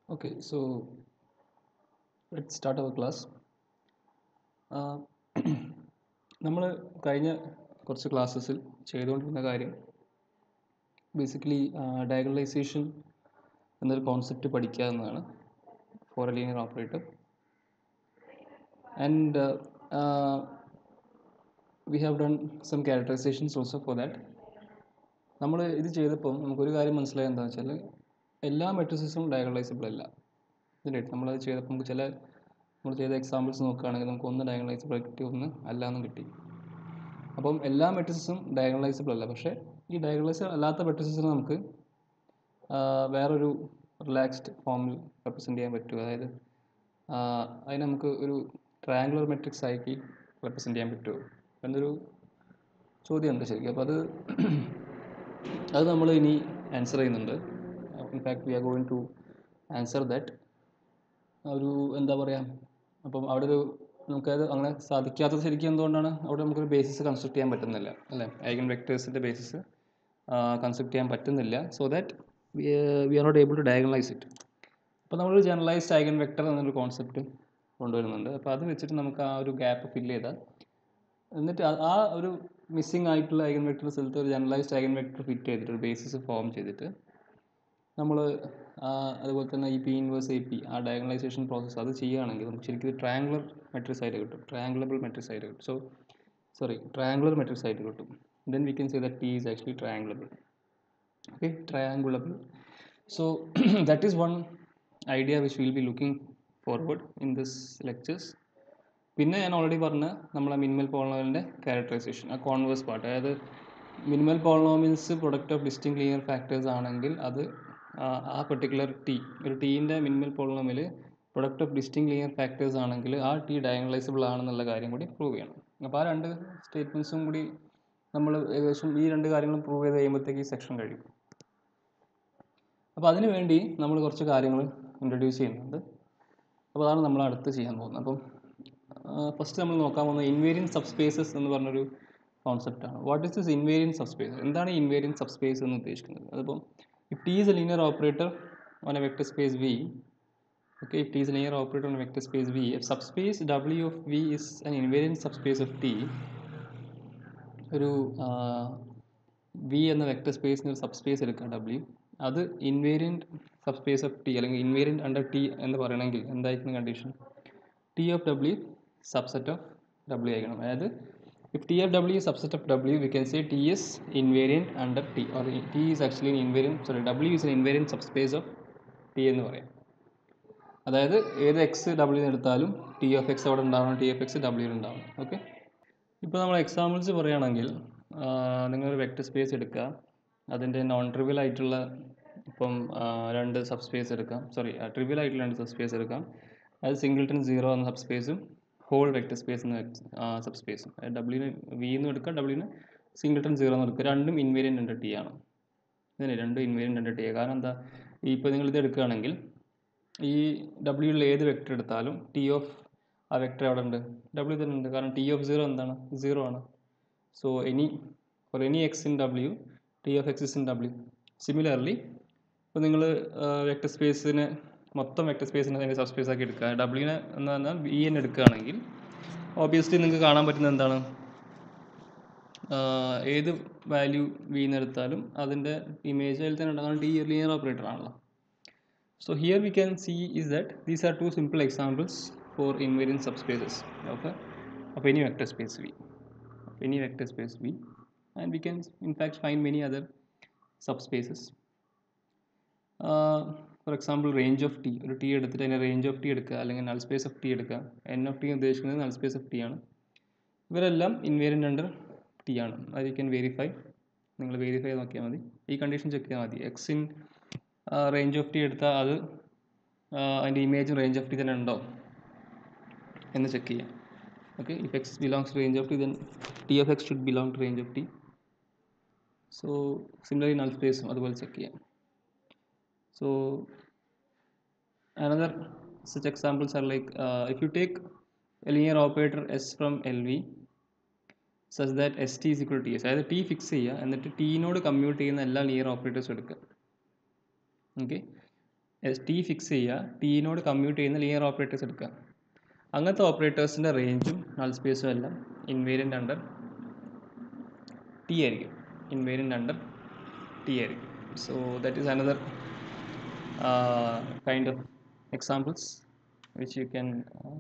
Okay, so let's start our class. നമ്മൾ കഴിഞ്ഞ കുറച്ച് ക്ലാസ്സസിൽ ചെയ്തുകൊണ്ടിരുന്ന കാര്യം ബേസിക്കലി ഡയഗണലൈസേഷൻ എന്നൊരു കോൺസെപ്റ്റ് പഠിക്കുക എന്നതാണ് for a linear operator and we have done some characterisations also for that നമ്മൾ ഇത് ചെയ്തപ്പോൾ നമുക്കൊരു കാര്യം മനസ്സിലായത് എന്താണെന്ന് വെച്ചാൽ എല്ലാ മെട്രിക്സും ഡയഗണലൈസബിൾ അല്ല ഇതിൻ്റെ നമ്മളത് ചെയ്തപ്പോൾ നമുക്ക് ചില നമ്മൾ ചെയ്ത എക്സാമ്പിൾസ് നോക്കുകയാണെങ്കിൽ നമുക്ക് ഒന്ന് ഡയഗണലൈസബിൾ കിട്ടി ഒന്ന് അല്ല എന്നും കിട്ടി അപ്പം എല്ലാ മെട്രിക്സും ഡയഗണലൈസബിൾ അല്ല പക്ഷേ ഈ ഡയഗണലൈസബിൾ അല്ലാത്ത മെട്രിക്സിനെ നമുക്ക് ആ, വേറൊരു റിലാക്സ്ഡ് ഫോമിൽ റെപ്രസെൻറ്റ് ചെയ്യാൻ പറ്റും അതായത് ആ, അതിനെ നമുക്ക് ഒരു ട്രയാങ്കുലർ മെട്രിക്സ് ആക്കി റെപ്രസെൻറ്റ് ചെയ്യാൻ പറ്റുമോ എന്നൊരു ചോദ്യമുണ്ട് ശരിക്കും അപ്പോൾ അത് അത് നമ്മൾ ഇനി ആൻസർ ചെയ്യുന്നുണ്ട് in fact we are going to answer that ഒരു എന്താ പറയുക അപ്പം അവിടെ ഒരു നമുക്കത് അങ്ങനെ സാധിക്കാത്തത് ശരിക്കും എന്തുകൊണ്ടാണ് അവിടെ നമുക്കൊരു ബേസിസ് കൺസ്ട്രക്ട് ചെയ്യാൻ പറ്റുന്നില്ല അല്ലേ ഐഗൻ വെക്ടേഴ്സിൻ്റെ ബേസിസ് കൺസ്ട്രക്ട് ചെയ്യാൻ പറ്റുന്നില്ല so that we are not able to diagonalise it അപ്പോൾ നമ്മളൊരു ജനറലൈസ്ഡ് ഐഗൻ വെക്ടർ എന്നൊരു കോൺസെപ്റ്റ് കൊണ്ടുവരുന്നുണ്ട് അപ്പോൾ അത് വെച്ചിട്ട് നമുക്ക് ആ ഒരു ഗ്യാപ്പ് ഫില്ല് ചെയ്താൽ എന്നിട്ട് ആ- ആ ഒരു മിസ്സിംഗ് ആയിട്ടുള്ള ഐഗൻ വെക്ടർ സ്ഥലത്ത് ഒരു ജനറലൈസ്ഡ് ഐഗൻ വെക്ടർ ഫിറ്റ് ചെയ്തിട്ട് ഒരു ബേസിസ് ഫോം ചെയ്തിട്ട് നമ്മൾ അതുപോലെ തന്നെ ഈ പി ഇൻവേഴ്സ് എ പി ആ ഡയഗണലൈസേഷൻ പ്രോസസ്സ് അത് ചെയ്യുകയാണെങ്കിൽ നമുക്ക് ശരിക്കും ട്രയാങ്കുലർ മെട്രിക്സ് ആയിട്ട് കിട്ടും ട്രയാങ്കുലബിൾ മെട്രിക്സ് ആയിട്ട് കിട്ടും സോ സോറി ട്രയാങ്കുലർ മെട്രിക്സ് ആയിട്ട് കിട്ടും then we can say that T is actually triangulable okay triangulable so that is one idea which we'll be looking forward in this lectures പിന്നെ ഞാൻ already പറഞ്ഞ നമ്മളെ മിനിമൽ പോളിനോമിയലിൻ്റെ characterisation ആ converse part അതായത് minimal polynomials product of distinct linear factors ആണെങ്കിൽ അത് ആ ആ പെർട്ടിക്കുലർ ടി ഒരു ടീൻ്റെ minimal polynomial product of distinct linear factors ആണെങ്കിൽ ആ ടി ഡയഗണലൈസബിൾ ആണെന്നുള്ള കാര്യം കൂടി പ്രൂവ് ചെയ്യണം അപ്പോൾ ആ രണ്ട് സ്റ്റേറ്റ്മെൻറ്റ്സും കൂടി നമ്മൾ ഏകദേശം ഈ രണ്ട് കാര്യങ്ങളും പ്രൂവ് ചെയ്ത് കഴിയുമ്പോഴത്തേക്ക് ഈ സെക്ഷൻ കഴിയും അപ്പോൾ അതിനു വേണ്ടി നമ്മൾ കുറച്ച് കാര്യങ്ങൾ ഇൻട്രൊഡ്യൂസ് ചെയ്യുന്നുണ്ട് അപ്പോൾ അതാണ് നമ്മൾ അടുത്ത് ചെയ്യാൻ പോകുന്നത് അപ്പം ഫസ്റ്റ് നമ്മൾ നോക്കാൻ പോകുന്നത് ഇൻവേരിയൻ സബ്സ്പേസസ് എന്ന് പറഞ്ഞൊരു കോൺസെപ്റ്റാണ് what is this invariant subspace എന്താണ് ഇൻവേരിയൻ സബ്സ്പേസ് എന്ന് ഉദ്ദേശിക്കുന്നത് അതിപ്പം if T is a linear operator on a vector space V okay if t is a linear operator on a vector space v if subspace w of v is an invariant subspace of t ഒരു V എന്ന vector സ്പേസിന് ഒരു subspace എടുക്കുക W അത് invariant subspace of T അല്ലെങ്കിൽ invariant under T എന്ന് പറയണമെങ്കിൽ എന്തായിരിക്കും condition T of W subset of W ആയിരിക്കണം അതായത് if T of W subset of W we can say T is invariant under T or T is actually invariant sorry W is an invariant subspace of T എന്ന് പറയാം അതായത് ഏത് X W എടുത്താലും T of X അവിടെ ഉണ്ടാവണം T of X W ഉണ്ടാവണം okay ഇപ്പോൾ നമ്മൾ എക്സാമ്പിൾസ് പറയുകയാണെങ്കിൽ നിങ്ങളൊരു വെക്ടർ സ്പേസ് എടുക്കുക അതിൻ്റെ നോൺ ട്രിവിയൽ ആയിട്ടുള്ള ഇപ്പം ആ, രണ്ട് സബ് സ്പേസ് എടുക്കാം സോറി ട്രിവിയൽ ആയിട്ടുള്ള രണ്ട് സബ് സ്പേസ് എടുക്കാം അത് സിംഗിൾട്ടൺ സീറോ എന്ന സബ് സ്പേസും ഹോൾ വെക്ടർ സ്പേസ് എന്ന സബ് സ്പേസും ഡബ്ല്യൂന് വി എന്ന് എടുക്കാം ഡബ്ല്യൂന് സിംഗിൾട്ടൺ സീറോ എന്ന് എടുക്കുക രണ്ടും ഇൻവേരിയൻ്റ് ഉണ്ട് ടി ആണ് ഇതിന് രണ്ടും ഇൻവേരിയൻ്റ് ഉണ്ട് ടി കാരണം എന്താ ഇപ്പോൾ നിങ്ങൾ ഇത് എടുക്കുകയാണെങ്കിൽ ഈ ഡബ്ല്യൂയിൽ ഏത് വെക്ടർ എടുത്താലും ടി ഓഫ് ആ വെക്ടർ അവിടെ ഉണ്ട് ഡബ്ല്യു തന്നെ ഉണ്ട് കാരണം ടി ഓഫ് സീറോ എന്താണ് സീറോ ആണ് so any for any X in W T of X is in W similarly ഇപ്പോൾ നിങ്ങൾ വെക്ടർ സ്പേസിന് മൊത്തം വെക്ടർ സ്പേസിനെ അതിൻ്റെ സബ് സ്പേസ് ആക്കി എടുക്കുക ഡബ്ല്യൂനെ എന്ന് പറഞ്ഞാൽ വി എൻ എടുക്കുകയാണെങ്കിൽ ഓബിയസ്ലി നിങ്ങൾക്ക് കാണാൻ പറ്റുന്നത് എന്താണ് ആഹ് ഏത് വാല്യൂ വി എന്ന് എടുത്താലും അതിൻ്റെ ഇമേജ് അതിൽ തന്നെ ഉണ്ടാകുന്ന ടി ലീനിയർ ഓപ്പറേറ്റർ ആണല്ലോ So here we can see is that these are two simple examples for invariant subspaces of, a, of any vector space V. Of any vector space V. And we can in fact find many other subspaces. Uh, for example, range of t. ഒരു T എടുത്തിട്ട് അതിൻ്റെ range of T എടുക്കുക അല്ലെങ്കിൽ null space of T എടുക്കുക N of T ഉദ്ദേശിക്കുന്നത് null space of T ആണ് ഇവരെല്ലാം invariant under T ആണ് അത് യു ക്യാൻ വെരിഫൈ നിങ്ങൾ വെരിഫൈ നോക്കിയാൽ മതി ഈ കണ്ടീഷൻ ചെക്ക് ചെയ്താൽ മതി X in range of T എടുത്താൽ അത് ആ, അതിൻ്റെ ഇമേജും റേഞ്ച് ഓഫ് ടി തന്നെ ഉണ്ടോ എന്ന് ചെക്ക് ചെയ്യാം okay if X belongs to range of T then T of X should belong to range of T so similarly null സ്പേസും അതുപോലെ ചെക്ക് ചെയ്യാം so another such examples are like uh, if you take a linear operator s from lv such that st is equal to ts അതായത് T fix ചെയ്യുക എന്നിട്ട് ടീനോട് commute ചെയ്യുന്ന എല്ലാ Lear ഓപ്പറേറ്റേഴ്സും എടുക്കുക okay T fix ചെയ്യുക ടീനോട് commute ചെയ്യുന്ന linear operators എടുക്കുക അങ്ങനത്തെ ഓപ്പറേറ്റേഴ്സിൻ്റെ റേഞ്ചും നൾ സ്പേസും എല്ലാം ഇൻവേരിയൻ്റ് അണ്ടർ ടി ആയിരിക്കും ഇൻവേരിയൻ്റ് അണ്ടർ ടി ആയിരിക്കും so that is another kind of examples which you can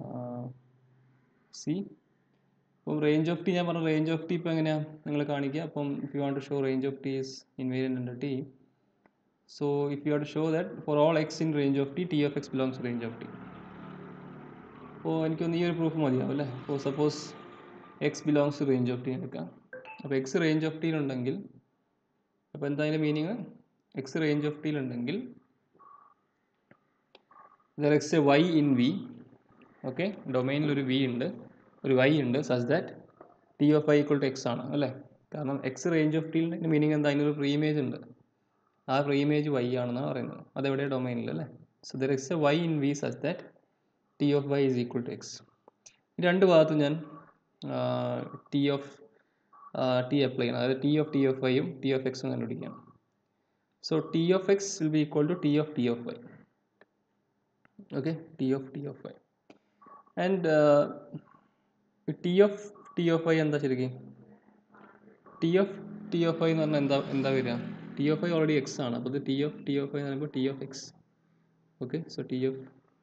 see അപ്പം റേഞ്ച് ഓഫ് ടി ഞാൻ പറഞ്ഞ റേഞ്ച് ഓഫ് ടി ഇപ്പോൾ എങ്ങനെയാണ് നിങ്ങൾ കാണിക്കുക അപ്പം if you want to show range of T is invariant under T so if you have to show that for all X in range of T T of X belongs to range of T അപ്പോൾ എനിക്കൊന്ന് ഈ ഒരു proof മതിയാവും അല്ലേ അപ്പോൾ suppose X belongs to range of T എടുക്കാം അപ്പോൾ X range of ടിയിലുണ്ടെങ്കിൽ അപ്പോൾ എന്തായാലും മീനിങ് എക്സ് റേഞ്ച് ഓഫ് ടിയിലുണ്ടെങ്കിൽ there exists a Y in V okay ഡൊമൈനിൽ ഒരു വി ഉണ്ട് ഒരു വൈ ഉണ്ട് such that T of Y equal to X ആണ് അല്ലേ കാരണം എക്സ് റേഞ്ച് ഓഫ് ടിയിൽ മീനിങ് എന്താ അതിനൊരു പ്രീ ഇമേജ് ഉണ്ട് ആ പ്രീ ഇമേജ് വൈ ആണെന്നാണ് പറയുന്നത് അതെവിടെ ഡൊമൈനിൽ അല്ലേ so there exists a Y in V such that T of Y is equal to X ഈ രണ്ട് ഭാഗത്തും ഞാൻ ടി ഓഫ് ടി അപ്ലൈ ചെയ്യണം അതായത് ടി ഓഫ് ടി ഓഫ് വൈയും ടി ഓഫ് എക്സും കണ്ടുപിടിക്കണം so T of X will be equal to T of T of Y okay T of T of Y and T of T of Y എന്താ ശരിക്കും T of T of Y എന്ന് പറഞ്ഞാൽ എന്താ എന്താ വരിക T of Y already X ആണ് അപ്പോൾ ഇത് T of T of Y എന്ന് പറയുമ്പോൾ T of X okay so T of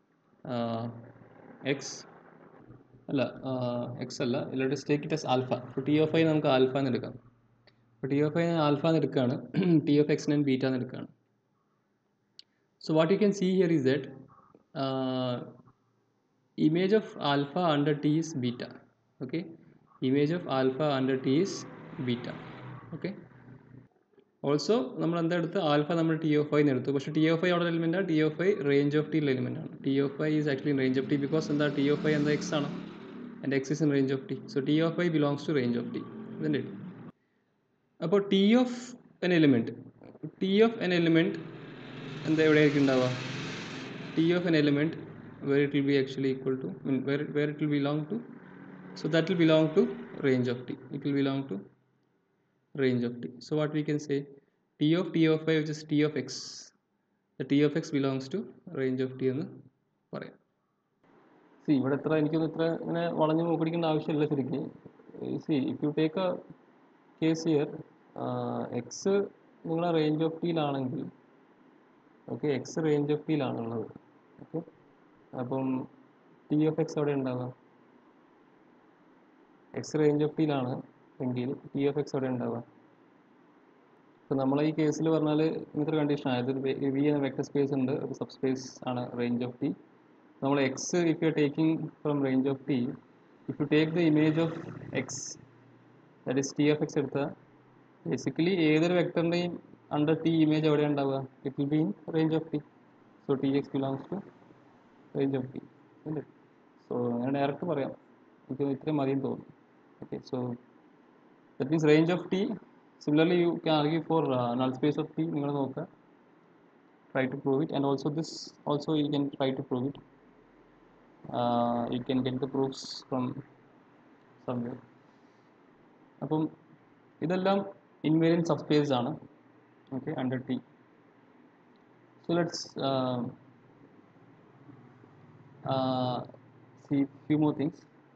X അല്ല എക്സ് അല്ല let us take it as alpha അപ്പോൾ ടി ഓഫ് ഐ നമുക്ക് ആൽഫ എന്ന് എടുക്കാം അപ്പോൾ ടി ഓഫ് ഐ ഞാൻ ആൽഫ എന്ന് എടുക്കുകയാണ് ടി ഓഫ് എക്സ് ഞാൻ ബീറ്റ എന്ന് എടുക്കുകയാണ് so what you can see here is that image of alpha under t is beta okay image of alpha under t is beta okay also നമ്മൾ എന്താ എടുത്ത് alpha നമ്മൾ T of I എടുത്തു പക്ഷേ T of I അവിടെ element ആണ് T of I range of T element ആണ് T of I is actually range of T because എന്താ ടി ഓഫ് ഐ എന്താ എക്സ് ആണ് and X is in range of T so T of I belongs to range of T ഇതിൻ്റെ അപ്പോൾ T of N element T of N element എന്താ എവിടെയായിരിക്കും ഉണ്ടാവുക T of N element where it will be actually equal to I mean, where, where it will belong to so that will belong to range of t it will belong to range of t so what we can say t of t of y which is t of x the t of x belongs to range of t എന്ന് പറയാം C ഇവിടെ എത്ര എനിക്കൊന്നും ഇത്ര ഇങ്ങനെ വളഞ്ഞു നോക്കിടിക്കേണ്ട ആവശ്യമില്ല ശരിക്കും see if you take a case here X നിങ്ങളെ റേഞ്ച് ഓഫ് ടിയിലാണെങ്കിൽ ഓക്കെ എക്സ് റേഞ്ച് ഓഫ് ടിയിലാണുള്ളത് ഓക്കെ അപ്പം ടി ഓഫ് എക്സ് അവിടെ ഉണ്ടാവുക എക്സ് റേഞ്ച് ഓഫ് ടിയിലാണ് എങ്കിൽ ടി ഓഫ് എക്സ് അവിടെ ഉണ്ടാവുക ഇപ്പം നമ്മളെ ഈ കേസിൽ പറഞ്ഞാൽ ഇങ്ങനത്തെ ഒരു കണ്ടീഷൻ ആയത് വി എന്ന വെക്ടർ സ്പേസ് ഉണ്ട് ഒരു സബ് സ്പേസ് ആണ് റേഞ്ച് ഓഫ് ടി നമ്മൾ X if you are taking from range of T if you take the image of X that is T of X എടുത്താൽ ബേസിക്കലി ഏതൊരു വെക്ടറിൻ്റെയും under T image എവിടെ ഉണ്ടാവുക it will be in range of T so T X belongs to range of T അല്ലേ so അങ്ങനെ direct പറയാം എനിക്ക് ഇത്രയും മതിയെന്ന് തോന്നുന്നു okay so that means range of T similarly you can argue for null space of T നിങ്ങൾ നോക്കുക try to prove it and also this also you can try to prove it you can get the proofs from some way അപ്പം ഇതെല്ലാം invariant subspace ആണ് okay under T so let's uh, see few more things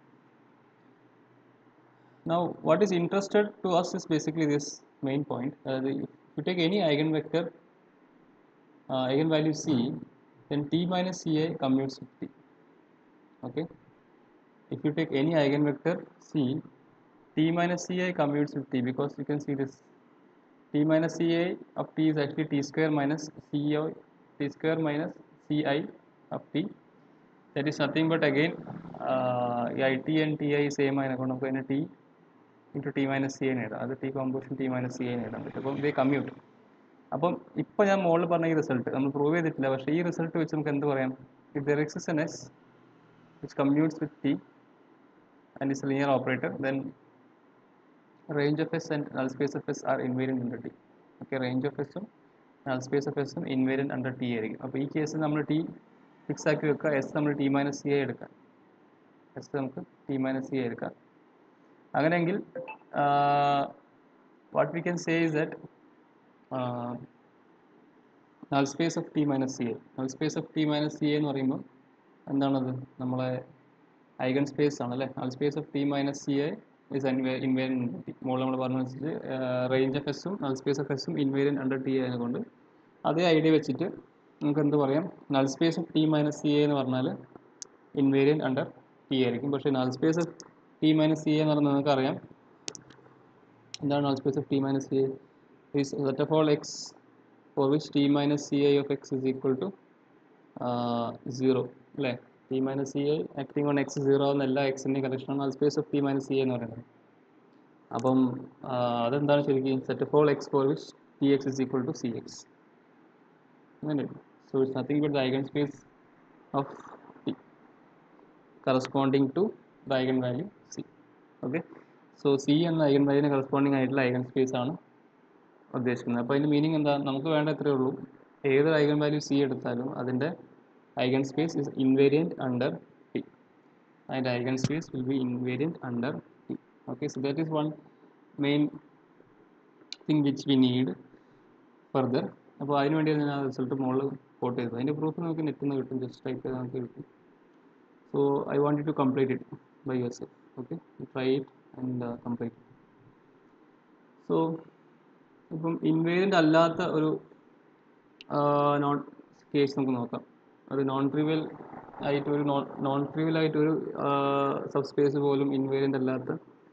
now what is interested to us is basically this main point uh, the, if you take any eigenvector uh, eigenvalue c then t minus ca commutes with t okay if you take any eigenvector c t minus ca commutes with t because you can see this t minus ca of t is actually t square minus ci t square minus ci of t that is nothing but again uh, it and ti same ആയതുകൊണ്ട് നമുക്ക് അതിനെ T into T minus C എന്ന് എഴുതാം അത് T composition T minus C എന്ന് എഴുതാൻ പറ്റും അപ്പം ഇതേ കമ്മ്യൂട്ട് അപ്പം ഇപ്പം ഞാൻ മുകളിൽ പറഞ്ഞ ഈ റിസൾട്ട് നമ്മൾ പ്രൂവ് ചെയ്തിട്ടില്ല പക്ഷേ ഈ റിസൾട്ട് വെച്ച് നമുക്ക് എന്ത് പറയാം if there exists an S which commutes with T and is linear operator then range of s and null space of s are invariant under t okay range of s ഉം null space of s ഉം invariant under t ആയിരിക്കും അപ്പോൾ ഈ കേസിൽ നമ്മൾ T fix ആക്കി വെക്കുക S നമ്മൾ ടി മൈനസ് സി ആയി എടുക്കാം എസ് നമുക്ക് ടി മൈനസ് സി ആയി എടുക്കാം അങ്ങനെയെങ്കിൽ what we can say is that null space of T minus C A null space of T minus C A എന്ന് പറയുമ്പോൾ എന്താണത് നമ്മളെ ഐഗൺ സ്പേസ് ആണ് അല്ലേ null space of T minus C A is invariant മോൾ നമ്മൾ പറഞ്ഞ വെച്ചിട്ട് റേഞ്ച് ഓഫ് എസും നൾ സ്പേസ് ഓഫ് എസും ഇൻവേരിയൻ അണ്ടർ ടി ആയതുകൊണ്ട് അതേ ഐഡിയ വെച്ചിട്ട് നമുക്ക് എന്ത് പറയാം null space of T minus C A എന്ന് പറഞ്ഞാൽ ഇൻവേരിയൻ അണ്ടർ ടി ആയിരിക്കും പക്ഷേ null space of T minus C A എന്ന് പറഞ്ഞാൽ നമുക്കറിയാം എന്താണ് null space of T minus C A is set of all x for which t minus ci of x is equal to uh, 0 അല്ലേ T minus C I acting on X zero എന്ന എല്ലാ എക്സിൻ്റെയും കറക്ഷനാണ് null space of T minus C എന്ന് പറയുന്നത് അപ്പം ആ, അതെന്താണ് ശരിക്കും set of all X for which T X is equal to C X അങ്ങനെ so it's nothing but the eigenspace of T corresponding to the eigenvalue C okay so C എന്ന eigen വാല്യൂവിന് corresponding ആയിട്ടുള്ള eigenspace ആണ് ഉദ്ദേശിക്കുന്നത് അപ്പോൾ അതിൻ്റെ meaning എന്താ നമുക്ക് വേണ്ട ഇത്രയേ ഉള്ളൂ ഏത് ഐഗൺ വാല്യൂ സി എടുത്താലും അതിൻ്റെ eigenspace is invariant under T അതിൻ്റെ eigenspace will be invariant under T okay so that is one main thing which we need further അപ്പോൾ അതിന് വേണ്ടിയാണ് ഞാൻ ആ റിസൾട്ട് മുകളിൽ കോട്ട് ചെയ്തത് അതിൻ്റെ പ്രൂഫ് നമുക്ക് നെറ്റിൽ നിന്ന് കിട്ടും ജസ്റ്റ് ടൈപ്പ് ചെയ്താൽ നമുക്ക് കിട്ടും so I want to complete it by yourself okay try it and complete so ഇപ്പം ഇൻവേരിയൻ്റ് അല്ലാത്ത ഒരു നോൺ കേസ് നമുക്ക് നോക്കാം അത് നോൺ ട്രിവിയൽ ആയിട്ട് ഒരു നോൺ നോൺ ട്രിവിയൽ ആയിട്ട് ഒരു സബ് സ്പേസ് പോലും ഇൻവേരിയൻ്റ് അല്ലാത്ത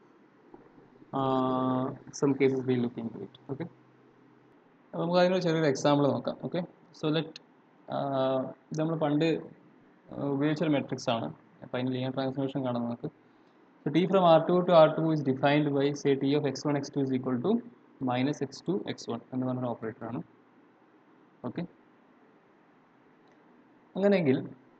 some cases be looking to it okay അപ്പോൾ നമുക്ക് അതിനൊരു ചെറിയൊരു എക്സാമ്പിൾ നോക്കാം ഓക്കെ സോ ലെറ്റ് ഇത് നമ്മൾ പണ്ട് ആഹ് ഉപയോഗിച്ചൊരു മെട്രിക്സ് ആണ് അപ്പോൾ അതിന് ലീനിയർ ട്രാൻസ്ഫോർമേഷൻ കാണാം നമുക്ക് So t from R2 to R2 is defined by say t of x1 x2 is equal to minus x2 x1 എന്ന് പറഞ്ഞൊരു ഓപ്പറേറ്റർ ആണ് ഓക്കെ അങ്ങനെയെങ്കിൽ